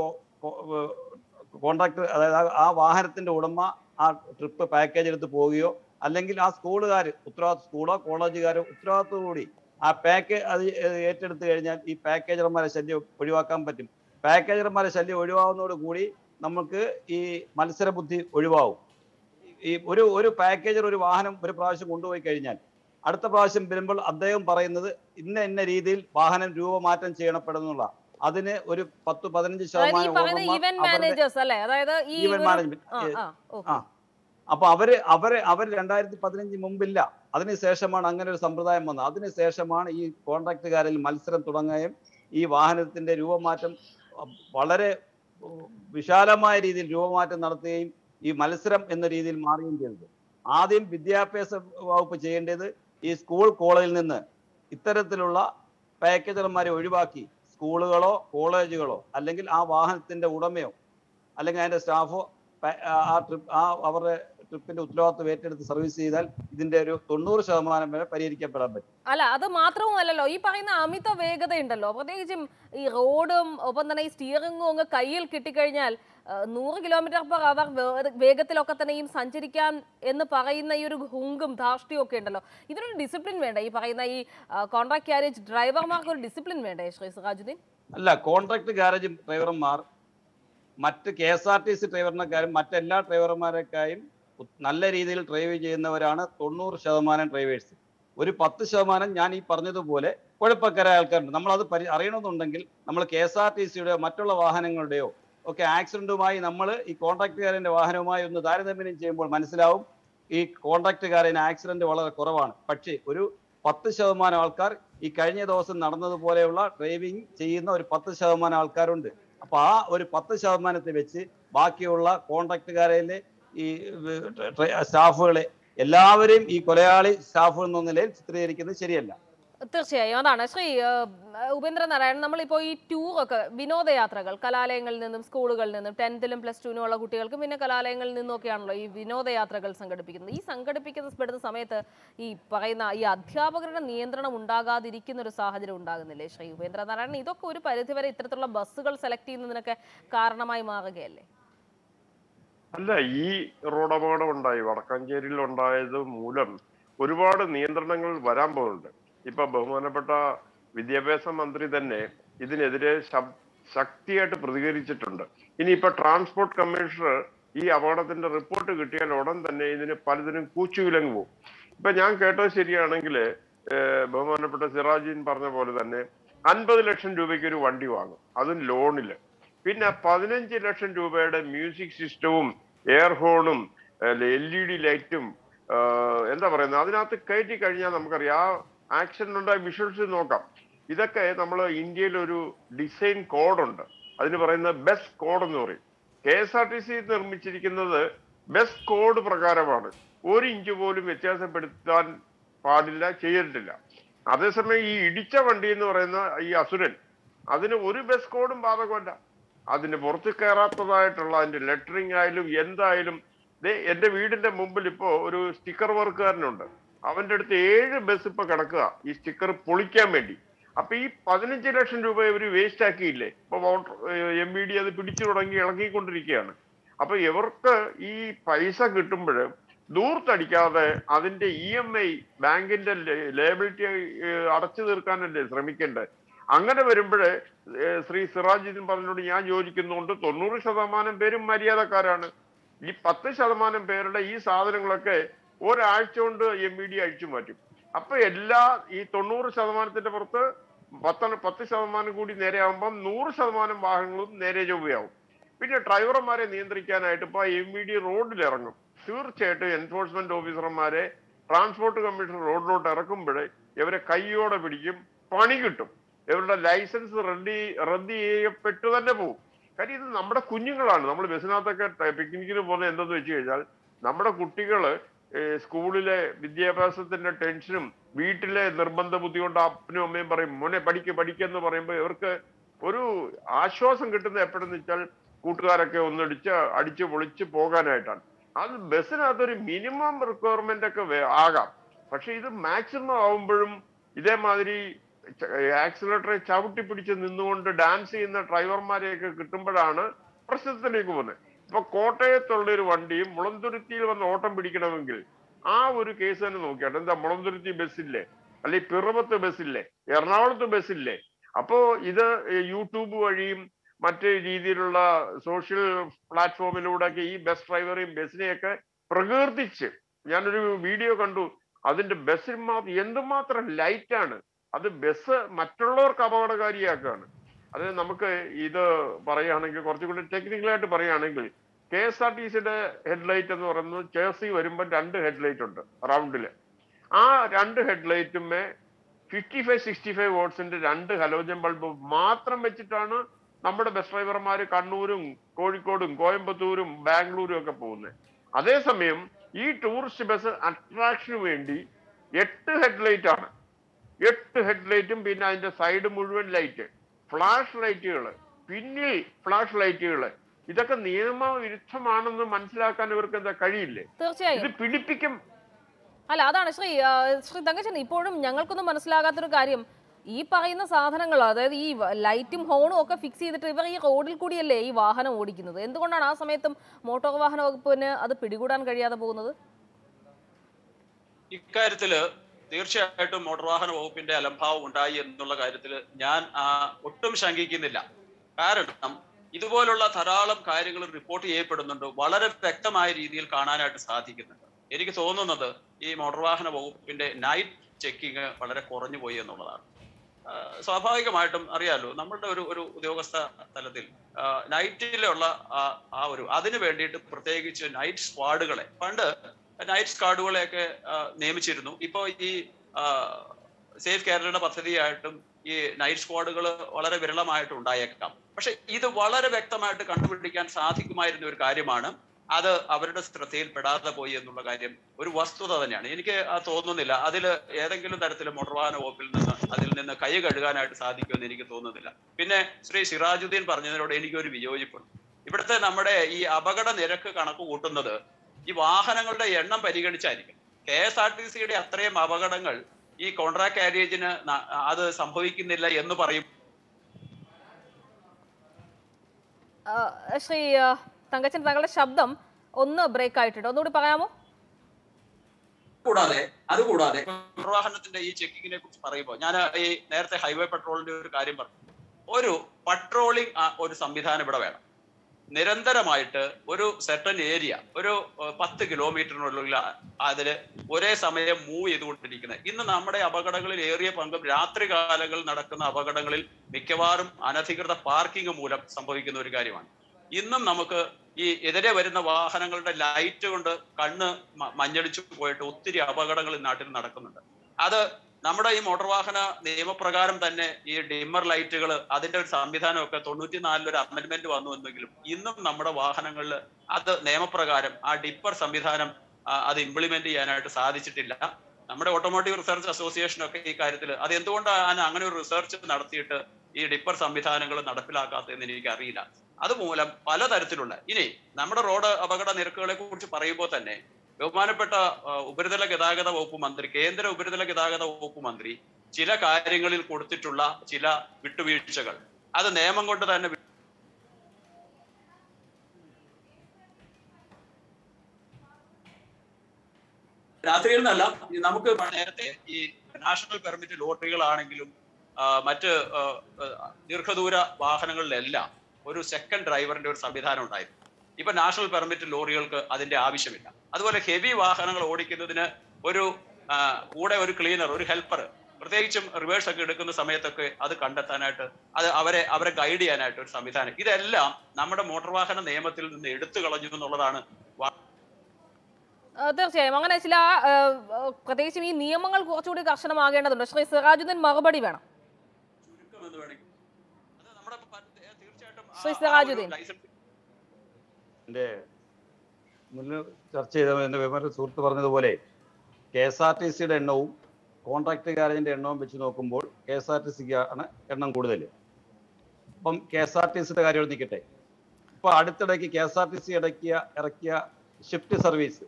കോൺട്രാക്ട് അതായത് ആ- ആ വാഹനത്തിന്റെ ഉടമ ആ ട്രിപ്പ് പാക്കേജ് എടുത്ത് പോവുകയോ അല്ലെങ്കിൽ ആ സ്കൂളുകാർ ഉത്തരവാദിത്വ സ്കൂളോ കോളേജുകാരോ ഉത്തരവാദിത്വത്തോടുകൂടി ആ പാക്കേജ് അത് ഏറ്റെടുത്ത് കഴിഞ്ഞാൽ ഈ പാക്കേജർമാരെ ശല്യം ഒഴിവാക്കാൻ പറ്റും പാക്കേജർമാരെ ശല്യം ഒഴിവാകുന്നതോട് കൂടി നമുക്ക് ഈ മത്സര ബുദ്ധി ഒഴിവാകും ഈ ഒരു ഒരു പാക്കേജർ ഒരു വാഹനം ഒരു പ്രാവശ്യം കൊണ്ടുപോയി കഴിഞ്ഞാൽ അടുത്ത പ്രാവശ്യം വരുമ്പോൾ അദ്ദേഹം പറയുന്നത് ഇന്ന ഇന്ന രീതിയിൽ വാഹനം രൂപമാറ്റം ചെയ്യണമെന്നുള്ള അതിന് ഒരു പത്ത് പതിനഞ്ച് അതായത് ഈ ശതമാനം പറയുന്ന ഓണർമാർ ഇവന്റ് അവരുടെ മാനേജേഴ്സ് അല്ലേ അതായത് ഈ ഈവൻ ഒരു- മാനേജ്മെന്റ് ആ, ആ, ഓക്കേ. ആ. അപ്പൊ അവര് അവര് അവർ രണ്ടായിരത്തി പതിനഞ്ച് മുമ്പില്ല അതിനുശേഷമാണ് അങ്ങനെ ഒരു സമ്പ്രദായം വന്നത് അതിനുശേഷമാണ് ഈ കോൺട്രാക്ടുകാരിൽ മത്സരം തുടങ്ങുകയും ഈ വാഹനത്തിന്റെ രൂപമാറ്റം അഹ് വളരെ ഉം, വിശാലമായ രീതിയിൽ രൂപമാറ്റം നടത്തുകയും ഈ മത്സരം എന്ന രീതിയിൽ മാറുകയും ചെയ്തത് ആദ്യം വിദ്യാഭ്യാസ വകുപ്പ് ചെയ്യേണ്ടത് ഈ സ്കൂൾ കോളേജിൽ നിന്ന് ഇത്തരത്തിലുള്ള പാക്കേജർമാരെ ഒഴിവാക്കി സ്കൂളുകളോ കോളേജുകളോ അല്ലെങ്കിൽ ആ വാഹനത്തിന്റെ ഉടമയോ അല്ലെങ്കിൽ അതിന്റെ സ്റ്റാഫോ പ- ആ ട്രിപ്പ് ആ അവരുടെ ട്രിപ്പിന്റെ ഉത്തരവാദിത്വം ഏറ്റെടുത്ത് സർവീസ് ചെയ്താൽ ഇതിന്റെ ഒരു തൊണ്ണൂറ് ശതമാനം വരെ പരിഹരിക്കപ്പെടാൻ പറ്റും അല്ല അത് മാത്രവുമല്ലല്ലോ ഈ പറയുന്ന അമിത വേഗത ഉണ്ടല്ലോ പ്രത്യേകിച്ചും ഈ റോഡും ഒപ്പം തന്നെ ഈ സ്റ്റിയറിംഗും അങ്ങ് കയ്യിൽ കിട്ടിക്കഴിഞ്ഞാൽ ആ, നൂറ് കിലോമീറ്റർ പെർ അവർ വേഗത്തിലൊക്കെ തന്നെയും സഞ്ചരിക്കാം എന്ന് പറയുന്ന ഈ ഒരു ഹുങ്കും ധാർഷ്ട്യവും ഒക്കെ ഉണ്ടല്ലോ ഇതിനൊരു ഡിസിപ്ലിൻ വേണ്ട ഈ പറയുന്ന ഈ കോൺട്രാക്ട് ക്യാരേജ് ഡ്രൈവർമാർക്ക് ഒരു ഡിസിപ്ലിൻ വേണ്ടേ ശ്രീ സിറാജുദ്ദീൻ അല്ല കോൺട്രാക്ട് ഗാരേജ് ഡ്രൈവർമാർ മറ്റ് K S R T C ഡ്രൈവറിനെക്കാരും മറ്റെല്ലാ ഡ്രൈവർമാരെക്കായും നല്ല രീതിയിൽ ഡ്രൈവ് ചെയ്യുന്നവരാണ് തൊണ്ണൂറ് ശതമാനം ഡ്രൈവേഴ്സ് ഒരു പത്ത് ശതമാനം ഞാൻ ഈ പറഞ്ഞതുപോലെ കുഴപ്പക്കാരായ ആൾക്കാരുണ്ട് നമ്മൾ അത് പരി അറിയണമെന്നുണ്ടെങ്കിൽ നമ്മൾ കെ എസ് ആർ ടി സിയുടെയോ മറ്റുള്ള വാഹനങ്ങളുടെയോ ഒക്കെ ആക്സിഡന്റുമായി നമ്മൾ ഈ കോൺട്രാക്ടുകാരന്റെ വാഹനവുമായി ഒന്ന് താരതമ്യം ചെയ്യുമ്പോൾ മനസ്സിലാവും ഈ കോൺട്രാക്ടുകാരന് ആക്സിഡന്റ് വളരെ കുറവാണ് പക്ഷേ ഒരു പത്ത് ശതമാനം ആൾക്കാർ ഈ കഴിഞ്ഞ ദിവസം നടന്നതുപോലെയുള്ള ഡ്രൈവിംഗ് ചെയ്യുന്ന ഒരു പത്ത് ശതമാനം ആൾക്കാരുണ്ട് അപ്പൊ ആ ഒരു പത്ത് ശതമാനത്തെ വെച്ച് ബാക്കിയുള്ള കോൺട്രാക്ടുകാരിലെ ഈ സ്റ്റാഫുകളെ എല്ലാവരെയും ഈ കൊലയാളി സ്റ്റാഫ് എന്ന നിലയിൽ ചിത്രീകരിക്കുന്നത് ശരിയല്ല തീർച്ചയായും അതാണ് ശ്രീ ഏഹ്, ഉപേന്ദ്ര നാരായണൻ നമ്മളിപ്പോൾ ഈ ടൂറൊക്കെ വിനോദയാത്രകൾ കലാലയങ്ങളിൽ നിന്നും സ്കൂളുകളിൽ നിന്നും ടെൻത്തിലും പ്ലസ് ടുവിനും ഉള്ള കുട്ടികൾക്ക് പിന്നെ കലാലയങ്ങളിൽ നിന്നൊക്കെയാണല്ലോ ഈ വിനോദയാത്രകൾ സംഘടിപ്പിക്കുന്നത് ഈ സംഘടിപ്പിക്കുന്ന പെടുന്ന സമയത്ത് ഈ പറയുന്ന ഈ അധ്യാപകരുടെ നിയന്ത്രണം ഉണ്ടാകാതിരിക്കുന്ന ഒരു സാഹചര്യം ഉണ്ടാകുന്നില്ലേ ശ്രീ ഉപേന്ദ്ര നാരായണൻ ഇതൊക്കെ ഒരു പരിധിവരെ ഇത്തരത്തിലുള്ള ബസ്സുകൾ സെലക്ട് ചെയ്യുന്നതിനൊക്കെ കാരണമായി മാറുകയല്ലേ അല്ല ഈ റോഡ് അപകടം ഉണ്ടായി വടക്കാഞ്ചേരിയിൽ ഉണ്ടായത് മൂലം ഒരുപാട് നിയന്ത്രണങ്ങൾ വരാൻ പോകുന്നുണ്ട് ഇപ്പൊ ബഹുമാനപ്പെട്ട വിദ്യാഭ്യാസ മന്ത്രി തന്നെ ഇതിനെതിരെ ശബ്- ശക്തിയായിട്ട് പ്രതികരിച്ചിട്ടുണ്ട് ഇനിയിപ്പോ ട്രാൻസ്പോർട്ട് കമ്മീഷണർ ഈ അപകടത്തിന്റെ റിപ്പോർട്ട് കിട്ടിയാൽ ഉടൻ തന്നെ ഇതിന് പലതിനും കൂച്ചുവിലങ്ങ് പോകും ഇപ്പൊ ഞാൻ കേട്ടത് ശരിയാണെങ്കിൽ ബഹുമാനപ്പെട്ട സിറാജീൻ പറഞ്ഞ പോലെ തന്നെ അൻപത് ലക്ഷം രൂപയ്ക്ക് ഒരു വണ്ടി വാങ്ങും അതും ലോണില് പിന്നെ പതിനഞ്ച് ലക്ഷം രൂപയുടെ മ്യൂസിക് സിസ്റ്റവും എയർ ഹോണും എൽ ഇ ഡി ലൈറ്റും എന്താ പറയുന്നത് അതിനകത്ത് കയറ്റി കഴിഞ്ഞാൽ നമുക്കറിയാം ആ ആക്സിഡന്റ് ഉണ്ടായ വിഷ്വൽസ് നോക്കാം ഇതൊക്കെ നമ്മൾ ഇന്ത്യയിൽ ഒരു ഡിസൈൻ കോഡുണ്ട് അതിന് പറയുന്ന ബെസ്റ്റ് കോഡ് എന്ന് പറയും K S R T C നിർമ്മിച്ചിരിക്കുന്നത് ബസ് കോഡ് പ്രകാരമാണ് ഒരു ഇഞ്ച് പോലും വ്യത്യാസപ്പെടുത്താൻ പാടില്ല ചെയ്തിട്ടില്ല അതേസമയം ഈ ഇടിച്ച വണ്ടി എന്ന് പറയുന്ന ഈ അസുരൻ അതിന് ഒരു ബസ് കോഡും ബാധകമല്ല അതിന് പുറത്ത് കയറാത്തതായിട്ടുള്ള അതിന്റെ ലെറ്ററിംഗ് ആയാലും എന്തായാലും ദേ എന്റെ വീടിന്റെ മുമ്പിൽ ഇപ്പോ ഒരു സ്റ്റിക്കർ വർക്കുകാരനുണ്ട് അവന്റെ അടുത്ത് ഏഴ് ബസ് ഇപ്പൊ കിടക്കുക ഈ സ്റ്റിക്കർ പൊളിക്കാൻ വേണ്ടി അപ്പൊ ഈ പതിനഞ്ച് ലക്ഷം രൂപ ഇവര് വേസ്റ്റ് ആക്കിയില്ലേ ഇപ്പൊ വോട്ടർ എം ബി ഡി അത് പിടിച്ചു തുടങ്ങി ഇളകിക്കൊണ്ടിരിക്കുകയാണ് അപ്പൊ ഇവർക്ക് ഈ പൈസ കിട്ടുമ്പോൾ ദൂർത്തടിക്കാതെ അതിന്റെ ഇ എം ഐ ബാങ്കിന്റെ ലേബിലിറ്റി അടച്ചു തീർക്കാനല്ലേ ശ്രമിക്കേണ്ടത് അങ്ങനെ വരുമ്പോൾ ശ്രീ സിറാജുദ്ദീൻ പറഞ്ഞോട് ഞാൻ യോജിക്കുന്നുണ്ട് തൊണ്ണൂറ് ശതമാനം പേരും മര്യാദക്കാരാണ് ഈ പത്ത് ശതമാനം പേരുടെ ഈ സാധനങ്ങളൊക്കെ ഒരാഴ്ച കൊണ്ട് എം ബി ഡി അഴിച്ചു മാറ്റും അപ്പൊ എല്ലാ ഈ തൊണ്ണൂറ് ശതമാനത്തിന്റെ പുറത്ത് പത്ത് പത്ത് ശതമാനം കൂടി നേരെ ആകുമ്പം നൂറ് ശതമാനം വാഹനങ്ങളും നേരെ ചൊവ്വയാവും പിന്നെ ഡ്രൈവർമാരെ നിയന്ത്രിക്കാനായിട്ട് ഇപ്പൊ എം വി ഡി റോഡിൽ ഇറങ്ങും തീർച്ചയായിട്ടും എൻഫോഴ്സ്മെന്റ് ഓഫീസർമാരെ ട്രാൻസ്പോർട്ട് കമ്മീഷൻ റോഡിലോട്ട് ഇറക്കുമ്പോഴേ ഇവരെ കൈയോടെ പിടിക്കും പണി കിട്ടും ഇവരുടെ ലൈസൻസ് റദ്ദി റദ്ദ് ചെയ്യപ്പെട്ടു തന്നെ പോകും കാര്യം ഇത് നമ്മുടെ കുഞ്ഞുങ്ങളാണ് നമ്മൾ ബസ്സിനകത്തൊക്കെ ട- പിക്നിക്കിന് പോകുന്നത് എന്തെന്ന് വെച്ച് കഴിഞ്ഞാൽ നമ്മുടെ കുട്ടികള് ഏഹ് സ്കൂളിലെ വിദ്യാഭ്യാസത്തിന്റെ ടെൻഷനും വീട്ടിലെ നിർബന്ധ ബുദ്ധി കൊണ്ട് അപ്പനും അമ്മയും പറയും മോനെ പഠിക്ക് പഠിക്കെന്ന് പറയുമ്പോൾ ഇവർക്ക് ഒരു ആശ്വാസം കിട്ടുന്നത് എപ്പോഴെന്ന് വെച്ചാൽ കൂട്ടുകാരൊക്കെ ഒന്നടിച്ച് അടിച്ച് പൊളിച്ച് പോകാനായിട്ടാണ് അത് ബസ്സിനകത്തൊരു മിനിമം റിക്വയർമെന്റ് ഒക്കെ വേ- ആകാം പക്ഷെ ഇത് മാക്സിമം ആവുമ്പോഴും ഇതേമാതിരി ആക്സിലേറ്ററെ ചവിട്ടി പിടിച്ച് നിന്നുകൊണ്ട് ഡാൻസ് ചെയ്യുന്ന ഡ്രൈവർമാരെയൊക്കെ കിട്ടുമ്പോഴാണ് പ്രശ്നത്തിലേക്ക് പോകുന്നത് ഇപ്പൊ കോട്ടയത്തുള്ള ഒരു വണ്ടിയും മുളന്തുരുത്തിയിൽ വന്ന് ഓട്ടം പിടിക്കണമെങ്കിൽ ആ ഒരു കേസ് തന്നെ നോക്കിയാട്ടെ എന്താ മുളന്തുരുത്തി ബസ്സില്ലേ അല്ലെങ്കിൽ പിറവത്ത് ബസ്സില്ലേ എറണാകുളത്ത് ബസ്സില്ലേ അപ്പോ ഇത് യൂട്യൂബ് വഴിയും മറ്റ് രീതിയിലുള്ള സോഷ്യൽ പ്ലാറ്റ്ഫോമിലൂടെയൊക്കെ ഈ ബസ് ഡ്രൈവറെയും ബസ്സിനെയൊക്കെ പ്രകീർത്തിച്ച് ഞാനൊരു വീഡിയോ കണ്ടു അതിന്റെ ബസ്സിൽ മാത്രം എന്തുമാത്രം ലൈറ്റാണ് അത് ബസ് മറ്റുള്ളവർക്ക് അപകടകാരിയാക്കുകയാണ് അത് നമുക്ക് ഇത് പറയുകയാണെങ്കിൽ കുറച്ചുകൂടി ടെക്നിക്കലായിട്ട് പറയുകയാണെങ്കിൽ കെ എസ് ആർ ടി സിയുടെ ഹെഡ്ലൈറ്റ് എന്ന് പറയുന്നത് ചേർസി വരുമ്പോൾ രണ്ട് ഹെഡ്ലൈറ്റ് ഉണ്ട് റൗണ്ടില് ആ രണ്ട് ഹെഡ്ലൈറ്റുമേ ഫിഫ്റ്റി ഫൈവ് സിക്സ്റ്റി ഫൈവ് വോട്ട്സിന്റെ രണ്ട് ഹലോജൻ ബൾബ് മാത്രം വെച്ചിട്ടാണ് നമ്മുടെ ബസ് ഡ്രൈവർമാർ കണ്ണൂരും കോഴിക്കോടും കോയമ്പത്തൂരും ബാംഗ്ലൂരും ഒക്കെ പോകുന്നത് അതേസമയം ഈ ടൂറിസ്റ്റ് ബസ് അട്രാക്ഷന് വേണ്ടി എട്ട് ഹെഡ്ലൈറ്റ് ആണ് എട്ട് ഹെഡ്ലൈറ്റും പിന്നെ അതിന്റെ സൈഡ് മുഴുവൻ ലൈറ്റ് ഫ്ലാഷ് ലൈറ്റുകൾ പിന്നിൽ ഫ്ലാഷ് ലൈറ്റുകൾ ഇതൊക്കെ നിയമവിരുദ്ധമാണെന്ന് മനസ്സിലാക്കാൻ ഇവർക്ക് എന്താ കഴിയില്ലേ ഇത് തീർച്ചയായും പിടിപ്പിക്കും അല്ല അതാണ് ശ്രീ ആ, ശ്രീ തങ്കച്ചൻ ഇപ്പോഴും ഞങ്ങൾക്കൊന്നും മനസ്സിലാകാത്തൊരു കാര്യം ഈ പറയുന്ന സാധനങ്ങൾ അതായത് ഈ വ- ലൈറ്റും ഹോണും ഒക്കെ ഫിക്സ് ചെയ്തിട്ട് ഇവർ ഈ റോഡിൽ കൂടിയല്ലേ ഈ വാഹനം ഓടിക്കുന്നത് എന്തുകൊണ്ടാണ് ആ സമയത്തും മോട്ടോർ വാഹന വകുപ്പിന് അത് പിടികൂടാൻ കഴിയാതെ പോകുന്നത് ഇക്കാര്യത്തില് തീർച്ചയായിട്ടും മോട്ടോർ വാഹന വകുപ്പിന്റെ അലംഭാവം ഉണ്ടായി എന്നുള്ള കാര്യത്തിൽ ഞാൻ ആ, ഒട്ടും ശങ്കിക്കുന്നില്ല കാരണം ഇതുപോലുള്ള ധാരാളം കാര്യങ്ങൾ റിപ്പോർട്ട് ചെയ്യപ്പെടുന്നുണ്ട് വളരെ വ്യക്തമായ രീതിയിൽ കാണാനായിട്ട് സാധിക്കുന്നുണ്ട് എനിക്ക് തോന്നുന്നത് ഈ മോട്ടോർ വാഹന വകുപ്പിന്റെ നൈറ്റ് ചെക്കിങ് വളരെ കുറഞ്ഞു പോയി എന്നുള്ളതാണ് ആ, സ്വാഭാവികമായിട്ടും അറിയാലോ നമ്മളുടെ ഒരു ഒരു ഉദ്യോഗസ്ഥ തലത്തിൽ ആ, നൈറ്റിലുള്ള ആ ആ ഒരു അതിനു വേണ്ടിയിട്ട് പ്രത്യേകിച്ച് നൈറ്റ് സ്ക്വാഡുകളെ പണ്ട് നൈറ്റ് സ്ക്വാഡുകളെയൊക്കെ ആ, നിയമിച്ചിരുന്നു ഇപ്പോൾ ഈ ആ, സേഫ് കേരളയുടെ പദ്ധതിയായിട്ടും ഈ നൈറ്റ് സ്ക്വാഡുകൾ വളരെ വിരളമായിട്ട് ഉണ്ടായേക്കാം പക്ഷെ ഇത് വളരെ വ്യക്തമായിട്ട് കണ്ടുപിടിക്കാൻ സാധിക്കുമായിരുന്ന ഒരു കാര്യമാണ് അത് അവരുടെ ശ്രദ്ധയിൽ പെടാതെ പോയി എന്നുള്ള കാര്യം ഒരു വസ്തുത തന്നെയാണ് എനിക്ക് ആ തോന്നുന്നില്ല അതിൽ ഏതെങ്കിലും തരത്തിൽ മോട്ടോർ വാഹന വകുപ്പിൽ നിന്ന് അതിൽ നിന്ന് കൈ കഴുകാനായിട്ട് സാധിക്കുമെന്ന് എനിക്ക് തോന്നുന്നില്ല പിന്നെ ശ്രീ സിറാജുദ്ദീൻ പറഞ്ഞതിനോട് എനിക്കൊരു വിയോജിപ്പുണ്ട് ഇവിടുത്തെ നമ്മുടെ ഈ അപകട നിരക്ക് കണക്ക് കൂട്ടുന്നത് ഈ വാഹനങ്ങളുടെ എണ്ണം പരിഗണിച്ചായിരിക്കും കെ എസ് ആർ ടി സിയുടെ അത്രയും അപകടങ്ങൾ ഈ കോൺട്രാക്ട് കാരിയേജിന് ന- അത് സംഭവിക്കുന്നില്ല എന്ന് പറയും ആ, ശ്രീ ആ, തങ്കച്ചൻ താങ്കളുടെ ശബ്ദം ഒന്ന് ബ്രേക്ക് ആയിട്ടുണ്ട് ഒന്നുകൂടി പറയാമോ കൂടാതെ അതുകൂടാതെ വാഹനത്തിന്റെ ഈ ചെക്കിങ്ങിനെ കുറിച്ച് പറയുമ്പോൾ ഞാൻ ഈ നേരത്തെ ഹൈവേ പെട്രോളിന്റെ ഒരു കാര്യം പറഞ്ഞു ഒരു പട്രോളിംഗ് ഒരു സംവിധാനം ഇവിടെ വേണം നിരന്തരമായിട്ട് ഒരു സെർട്ടൻ ഏരിയ ഒരു ഏഹ്, പത്ത് കിലോമീറ്ററിനുള്ളിൽ അതില് ഒരേ സമയം മൂവ് ചെയ്തുകൊണ്ടിരിക്കുന്നത് ഇന്ന് നമ്മുടെ അപകടങ്ങളിൽ ഏറിയ പങ്കും രാത്രി കാലങ്ങളിൽ നടക്കുന്ന അപകടങ്ങളിൽ മിക്കവാറും അനധികൃത പാർക്കിംഗ് മൂലം സംഭവിക്കുന്ന ഒരു കാര്യമാണ് ഇന്നും നമുക്ക് ഈ എതിരെ വരുന്ന വാഹനങ്ങളുടെ ലൈറ്റ് കൊണ്ട് കണ്ണ് മ- മഞ്ഞളിച്ചു പോയിട്ട് ഒത്തിരി അപകടങ്ങൾ ഈ നാട്ടിൽ നടക്കുന്നുണ്ട് അത് നമ്മുടെ ഈ മോട്ടോർ വാഹന നിയമപ്രകാരം തന്നെ ഈ ഡിമ്മർ ലൈറ്റുകൾ അതിന്റെ ഒരു സംവിധാനമൊക്കെ തൊണ്ണൂറ്റിനാലിൽ ഒരു അമെന്റ്മെന്റ് വന്നു എന്നെങ്കിലും ഇന്നും നമ്മുടെ വാഹനങ്ങളിൽ അത് നിയമപ്രകാരം ആ ഡിപ്പർ സംവിധാനം ആ, അത് ഇംപ്ലിമെന്റ് ചെയ്യാനായിട്ട് സാധിച്ചിട്ടില്ല നമ്മുടെ ഓട്ടോമോട്ടീവ് റിസർച്ച് അസോസിയേഷൻ ഒക്കെ ഈ കാര്യത്തിൽ അത് എന്തുകൊണ്ടാണ് അങ്ങനെ ഒരു റിസർച്ച് നടത്തിയിട്ട് ഈ ഡിപ്പർ സംവിധാനങ്ങൾ നടപ്പിലാക്കാത്തതെന്ന് എനിക്ക് അറിയില്ല അതുമൂലം പലതരത്തിലുള്ള ഇനി നമ്മുടെ റോഡ് അപകട നിരക്കുകളെ കുറിച്ച് പറയുമ്പോൾ തന്നെ ബഹുമാനപ്പെട്ട ആ, ഉപരിതല ഗതാഗത വകുപ്പ് മന്ത്രി കേന്ദ്ര ഉപരിതല ഗതാഗത വകുപ്പ് മന്ത്രി ചില കാര്യങ്ങളിൽ കൊടുത്തിട്ടുള്ള ചില വിട്ടുവീഴ്ചകൾ അത് നിയമം കൊണ്ട് തന്നെ വി- രാത്രിയിൽ നിന്നല്ല ഈ നമുക്ക് നേരത്തെ ഈ നാഷണൽ പെർമിറ്റ് ലോട്ടറികളാണെങ്കിലും ആ, മറ്റ് ആ, ആ, ദീർഘദൂര വാഹനങ്ങളിലെല്ലാം ഒരു സെക്കൻഡ് ഡ്രൈവറിന്റെ ഒരു സംവിധാനം ഉണ്ടായിരുന്നു ഇപ്പൊ നാഷണൽ പെർമിറ്റ് ലോറികൾക്ക് അതിന്റെ ആവശ്യമില്ല അതുപോലെ ഹെവി വാഹനങ്ങൾ ഓടിക്കുന്നതിന് ഒരു ആ, കൂടെ ഒരു ക്ലീനർ ഒരു ഹെൽപ്പർ പ്രത്യേകിച്ചും റിവേഴ്സ് ഒക്കെ എടുക്കുന്ന സമയത്തൊക്കെ അത് കണ്ടെത്താനായിട്ട് അത് അവരെ അവരെ ഗൈഡ് ചെയ്യാനായിട്ട് ഒരു സംവിധാനം ഇതെല്ലാം നമ്മുടെ മോട്ടോർ വാഹന നിയമത്തിൽ നിന്ന് എടുത്തു കളഞ്ഞു എന്നുള്ളതാണ് ആ, തീർച്ചയായും അങ്ങനെ ചില ആ, ആ, പ്രത്യേകിച്ചും ഈ നിയമങ്ങൾ കുറച്ചുകൂടി കർശനമാകേണ്ടതുണ്ട് ശ്രീ സിറാജുദ്ദീൻ മറുപടി വേണം ചുരുക്കം എന്ന് വേണമെങ്കിൽ അത് നമ്മുടെ പ- തീർച്ചയായിട്ടും ആ- ശ്രീ ആ ഒരു സിറാജുദ്ദീൻ. ലൈസൻസ് എൻ്റെ മുന്നിൽ ചർച്ച ചെയ്ത എൻ്റെ വിമല സുഹൃത്ത് പറഞ്ഞതുപോലെ കെ എസ് ആർ ടി സിയുടെ എണ്ണവും കോൺട്രാക്ട് ഗാരേജിന്റെ എണ്ണവും വെച്ച് നോക്കുമ്പോൾ കെ എസ് ആർ ടി സിക്ക് ആണ് എണ്ണം കൂടുതൽ അപ്പം കെ എസ് ആർ ടി സിയുടെ കാര്യം നിൽക്കട്ടെ ഇപ്പൊ അടുത്തിടയ്ക്ക് K S R T C ഇടയ്ക്കിയ ഇറക്കിയ ഷിഫ്റ്റ് സർവീസ്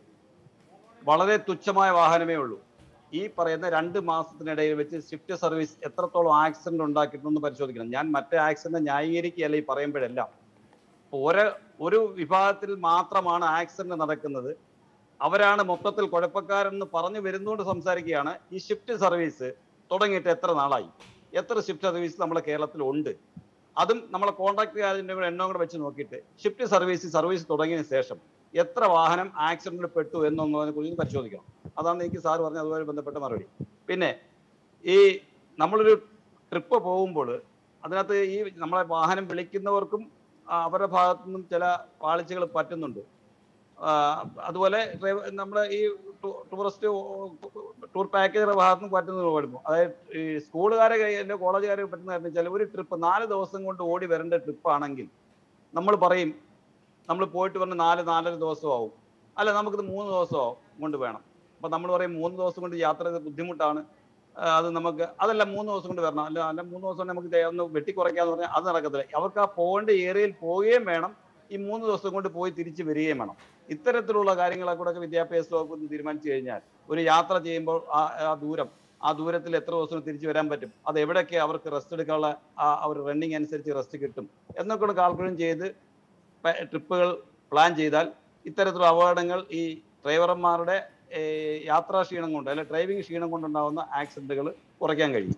വളരെ തുച്ഛമായ വാഹനമേ ഉള്ളൂ ഈ പറയുന്ന രണ്ട് മാസത്തിനിടയിൽ വെച്ച് ഷിഫ്റ്റ് സർവീസ് എത്രത്തോളം ആക്സിഡന്റ് ഉണ്ടാക്കിയിട്ടുണ്ടെന്ന് പരിശോധിക്കണം ഞാൻ മറ്റേ ആക്സിഡന്റ് ന്യായീകരിക്കുകയല്ല ഈ പറയുമ്പോഴെല്ലാം ഒരു ഒരു വിഭാഗത്തിൽ മാത്രമാണ് ആക്സിഡന്റ് നടക്കുന്നത് അവരാണ് മൊത്തത്തിൽ കുഴപ്പക്കാരെന്ന് പറഞ്ഞു വരുന്നുകൊണ്ട് സംസാരിക്കുകയാണ് ഈ ഷിഫ്റ്റ് സർവീസ് തുടങ്ങിയിട്ട് എത്ര നാളായി എത്ര ഷിഫ്റ്റ് സർവീസ് നമ്മുടെ കേരളത്തിൽ ഉണ്ട് അതും നമ്മളെ കോൺട്രാക്ട് കാരൻ്റെ കൂടെ എണ്ണം കൂടെ വെച്ച് നോക്കിയിട്ട് ഷിഫ്റ്റ് സർവീസ് സർവീസ് തുടങ്ങിയതിന് ശേഷം എത്ര വാഹനം ആക്സിഡന്റിൽ പെട്ടു എന്നൊന്നതിനെ കുറിച്ച് പരിശോധിക്കണം അതാണ് എനിക്ക് സാർ പറഞ്ഞ അതുമായി ബന്ധപ്പെട്ട മറുപടി പിന്നെ ഈ നമ്മളൊരു ട്രിപ്പ് പോകുമ്പോൾ അതിനകത്ത് ഈ നമ്മളെ വാഹനം വിളിക്കുന്നവർക്കും ആ, അവരുടെ ഭാഗത്തു നിന്നും ചില പാളിച്ചകൾ പറ്റുന്നുണ്ട് ആ, അതുപോലെ ഡ്രൈവ- നമ്മുടെ ഈ ടൂ- ടൂറിസ്റ്റ് ടൂർ പാക്കേജുടെ ഭാഗത്ത് നിന്ന് പറ്റുന്നത് കുഴപ്പം അതായത് ഈ സ്കൂളുകാരെ കയ്യിലോ കോളേജുകാരെ പറ്റുന്ന കാര്യം വെച്ചാൽ ഒരു ട്രിപ്പ് നാല് ദിവസം കൊണ്ട് ഓടി വരേണ്ട ട്രിപ്പ് ആണെങ്കിൽ നമ്മൾ പറയും നമ്മൾ പോയിട്ട് വന്ന് നാല് നാലര ദിവസമാവും അല്ല നമുക്കിത് മൂന്ന് ദിവസമാവും കൊണ്ട് വേണം അപ്പൊ നമ്മൾ പറയും മൂന്ന് ദിവസം കൊണ്ട് യാത്ര ചെയ്ത് ബുദ്ധിമുട്ടാണ് ആ, അത് നമുക്ക് അതല്ല മൂന്ന് ദിവസം കൊണ്ട് വരണം അല്ല അല്ല മൂന്ന് ദിവസം കൊണ്ട് നമുക്ക് ദേ ഒന്ന് വെട്ടിക്കുറയ്ക്കാന്ന് പറഞ്ഞാൽ അത് നടക്കത്തില്ല അവർക്ക് ആ പോകേണ്ട ഏരിയയിൽ പോവുകയും വേണം ഈ മൂന്ന് ദിവസം കൊണ്ട് പോയി തിരിച്ച് വരികയും വേണം ഇത്തരത്തിലുള്ള കാര്യങ്ങളെ കൂടെ വിദ്യാഭ്യാസ വകുപ്പ് ഒന്ന് തീരുമാനിച്ചു കഴിഞ്ഞാൽ ഒരു യാത്ര ചെയ്യുമ്പോൾ ആ ആ ദൂരം ആ ദൂരത്തിൽ എത്ര ദിവസം തിരിച്ചു വരാൻ പറ്റും അത് എവിടെയൊക്കെ അവർക്ക് റെസ്റ്റ് എടുക്കാനുള്ള ആ ഒരു റണ്ണിങ് അനുസരിച്ച് റെസ്റ്റ് കിട്ടും എന്നൊക്കെ കാൽക്കുലേറ്റ് ചെയ്ത് ട്രിപ്പുകൾ പ്ലാൻ ചെയ്താൽ ഇത്തരത്തിലുള്ള അപകടങ്ങൾ ഈ ഡ്രൈവർമാരുടെ ഏ, യാത്രാ ക്ഷീണം കൊണ്ട് അല്ലെ ഡ്രൈവിംഗ് ക്ഷീണം കൊണ്ടുണ്ടാകുന്ന ആക്സിഡന്റുകൾ കുറയ്ക്കാൻ കഴിയും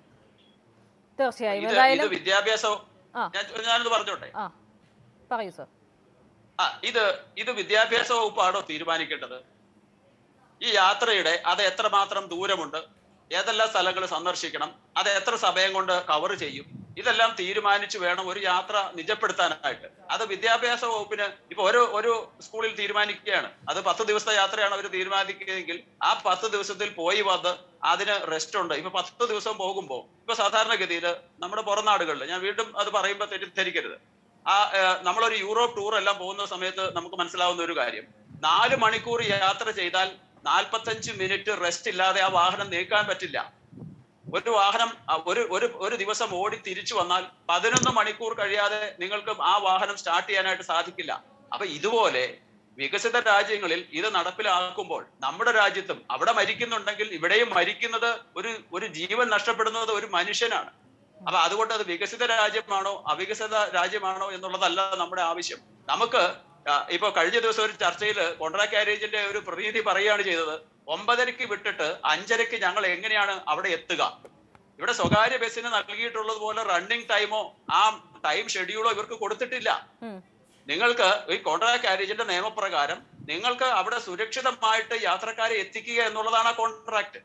തീർച്ചയായും ഇത് ഇത് എന്തായാലും വിദ്യാഭ്യാസ ആ. ഞാൻ ഞാനത് പറഞ്ഞോട്ടെ ആ പറയൂ സർ ആ ഇത് ഇത് വിദ്യാഭ്യാസ വകുപ്പാണോ തീരുമാനിക്കേണ്ടത് ഈ യാത്രയുടെ അത് എത്രമാത്രം ദൂരമുണ്ട് ഏതെല്ലാം സ്ഥലങ്ങൾ സന്ദർശിക്കണം അത് എത്ര സമയം കൊണ്ട് കവർ ചെയ്യും ഇതെല്ലാം തീരുമാനിച്ചു വേണം ഒരു യാത്ര നിജപ്പെടുത്താനായിട്ട് അത് വിദ്യാഭ്യാസ വകുപ്പിന് ഇപ്പൊ ഒരു ഒരു സ്കൂളിൽ തീരുമാനിക്കുകയാണ് അത് പത്ത് ദിവസത്തെ യാത്രയാണ് അവർ തീരുമാനിക്കുകയെങ്കിൽ ആ പത്ത് ദിവസത്തിൽ പോയി വന്ന് അതിന് റെസ്റ്റ് ഉണ്ട് ഇപ്പൊ പത്ത് ദിവസം പോകുമ്പോൾ ഇപ്പൊ സാധാരണഗതിയിൽ നമ്മുടെ പുറം നാടുകളിൽ ഞാൻ വീണ്ടും അത് പറയുമ്പോൾ തെറ്റിദ്ധരിക്കരുത് ആ ഏഹ്, നമ്മളൊരു യൂറോപ്പ് ടൂർ എല്ലാം പോകുന്ന സമയത്ത് നമുക്ക് മനസ്സിലാവുന്ന ഒരു കാര്യം നാല് മണിക്കൂർ യാത്ര ചെയ്താൽ നാൽപ്പത്തഞ്ച് മിനിറ്റ് റെസ്റ്റ് ഇല്ലാതെ ആ വാഹനം നീക്കാൻ പറ്റില്ല ഒരു വാഹനം ആ, ഒരു ഒരു ഒരു ദിവസം ഓടി തിരിച്ചു വന്നാൽ പതിനൊന്ന് മണിക്കൂർ കഴിയാതെ നിങ്ങൾക്ക് ആ വാഹനം സ്റ്റാർട്ട് ചെയ്യാനായിട്ട് സാധിക്കില്ല അപ്പൊ ഇതുപോലെ വികസിത രാജ്യങ്ങളിൽ ഇത് നടപ്പിലാക്കുമ്പോൾ നമ്മുടെ രാജ്യത്തും അവിടെ മരിക്കുന്നുണ്ടെങ്കിൽ ഇവിടെയും മരിക്കുന്നത് ഒരു ഒരു ജീവൻ നഷ്ടപ്പെടുന്നത് ഒരു മനുഷ്യനാണ് അപ്പൊ അതുകൊണ്ട് അത് വികസിത രാജ്യമാണോ അവികസിത രാജ്യമാണോ എന്നുള്ളതല്ല നമ്മുടെ ആവശ്യം നമുക്ക് ആ, ഇപ്പൊ കഴിഞ്ഞ ദിവസം ഒരു ചർച്ചയിൽ കോൺട്രാക്ട് കാരേജിന്റെ ഒരു പ്രതിനിധി പറയുകയാണ് ചെയ്തത് ഒമ്പതരക്ക് വിട്ടിട്ട് അഞ്ചരക്ക് ഞങ്ങൾ എങ്ങനെയാണ് അവിടെ എത്തുക ഇവിടെ സ്വകാര്യ ബസ്സിന് നൽകിയിട്ടുള്ളത് പോലെ റണ്ണിങ് ടൈമോ ആ ടൈം ഷെഡ്യൂളോ ഇവർക്ക് കൊടുത്തിട്ടില്ല ഉം. നിങ്ങൾക്ക് ഈ കോൺട്രാക്ട് കാരേജിന്റെ നിയമപ്രകാരം നിങ്ങൾക്ക് അവിടെ സുരക്ഷിതമായിട്ട് യാത്രക്കാരെ എത്തിക്കുക എന്നുള്ളതാണ് ആ കോൺട്രാക്ട്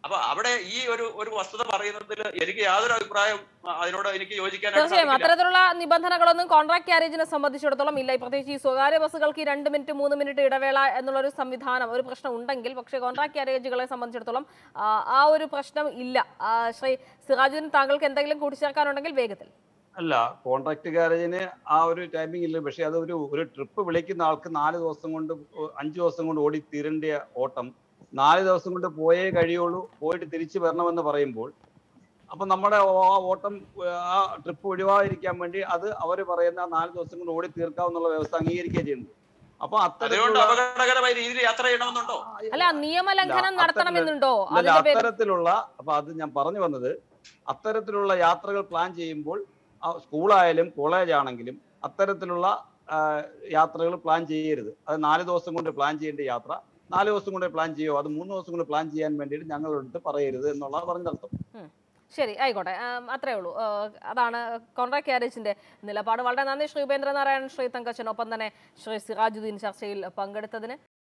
അപ്പൊ അവിടെ ഈ ഒരു ഒരു വസ്തുത പറയുന്നതിൽ എനിക്ക് യാതൊരു അഭിപ്രായം ആ, അതിനോട് എനിക്ക് യോജിക്കാനായിട്ട് തീർച്ചയായും സാധിക്കില്ല. അത്തരത്തിലുള്ള നിബന്ധനകളൊന്നും കോൺട്രാക്ട് കാരേജിനെ സംബന്ധിച്ചിടത്തോളം ഇല്ല പ്രത്യേകിച്ച് ഈ സ്വകാര്യ ബസ്സുകൾക്ക് ഈ രണ്ട് മിനിറ്റ് മൂന്ന് മിനിറ്റ് ഇടവേള എന്നുള്ള ഒരു സംവിധാനം ഒരു പ്രശ്നം ഉണ്ടെങ്കിൽ പക്ഷേ കോൺട്രാക്ട് കാരേജുകളെ സംബന്ധിച്ചിടത്തോളം ആ, ആ ഒരു പ്രശ്നം ഇല്ല ആ, ശ്രീ സിറാജുദ്ദീൻ താങ്കൾക്ക് എന്തെങ്കിലും കൂട്ടിച്ചേർക്കാനുണ്ടെങ്കിൽ വേഗത്തിൽ അല്ല കോൺട്രാക്ട് ഗാരേജിന് ആ ഒരു ടൈമിംഗ് ഇല്ല പക്ഷെ അത് ഒരു ഒരു ട്രിപ്പ് വിളിക്കുന്ന ആൾക്ക് നാല് ദിവസം കൊണ്ട് ഒ- അഞ്ച് ദിവസം കൊണ്ട് ഓടി തീരേണ്ട ഓട്ടം നാല് ദിവസം കൊണ്ട് പോയേ കഴിയുള്ളൂ പോയിട്ട് തിരിച്ചു വരണമെന്ന് പറയുമ്പോൾ അപ്പൊ നമ്മുടെ ആ ഓട്ടം ഏർ, ആ ട്രിപ്പ് ഒഴിവാതിരിക്കാൻ വേണ്ടി അത് അവർ പറയുന്ന ആ നാല് ദിവസം കൊണ്ട് ഓടി തീർക്കാവുന്നുള്ള വ്യവസ്ഥ അംഗീകരിക്കുകയും ചെയ്യുന്നു അപ്പൊ അതുകൊണ്ട് അത്തരത്തിലുള്ള അപകടകരമായ രീതിയിൽ യാത്ര ചെയ്യണമെന്നുണ്ടോ അല്ല നിയമലംഘനം ഇല്ല, നടത്തണമെന്നുണ്ടോ അല്ല അതിന്റെ പേരിൽ അത്തരത്തിലുള്ള അപ്പൊ അത് ഞാൻ പറഞ്ഞു വന്നത് അത്തരത്തിലുള്ള യാത്രകൾ പ്ലാൻ ചെയ്യുമ്പോൾ ആ സ്കൂളായാലും കോളേജ് ആണെങ്കിലും അത്തരത്തിലുള്ള ആ, യാത്രകൾ പ്ലാൻ ചെയ്യരുത് അത് നാല് ദിവസം കൊണ്ട് പ്ലാൻ ചെയ്യേണ്ട യാത്ര നാല് ദിവസം കൊണ്ട് പ്ലാൻ ചെയ്യോ അത് മൂന്ന് ദിവസം കൊണ്ട് പ്ലാൻ ചെയ്യാൻ വേണ്ടിയിട്ട് ഞങ്ങളുടെ അടുത്ത് പറയരുത് എന്നുള്ള പറഞ്ഞർത്ഥം ശരി ആയിക്കോട്ടെ ആം, അത്രേ ഉള്ളൂ ആ, അതാണ് കോൺട്രാക്ട് കാരേജിന്റെ നിലപാട് വളരെ നന്ദി ശ്രീ ഉപേന്ദ്രനാരായണൻ ശ്രീ തങ്കച്ചൻ ഒപ്പം തന്നെ ശ്രീ സിറാജുദ്ദീൻ ചർച്ചയിൽ പങ്കെടുത്തതിന്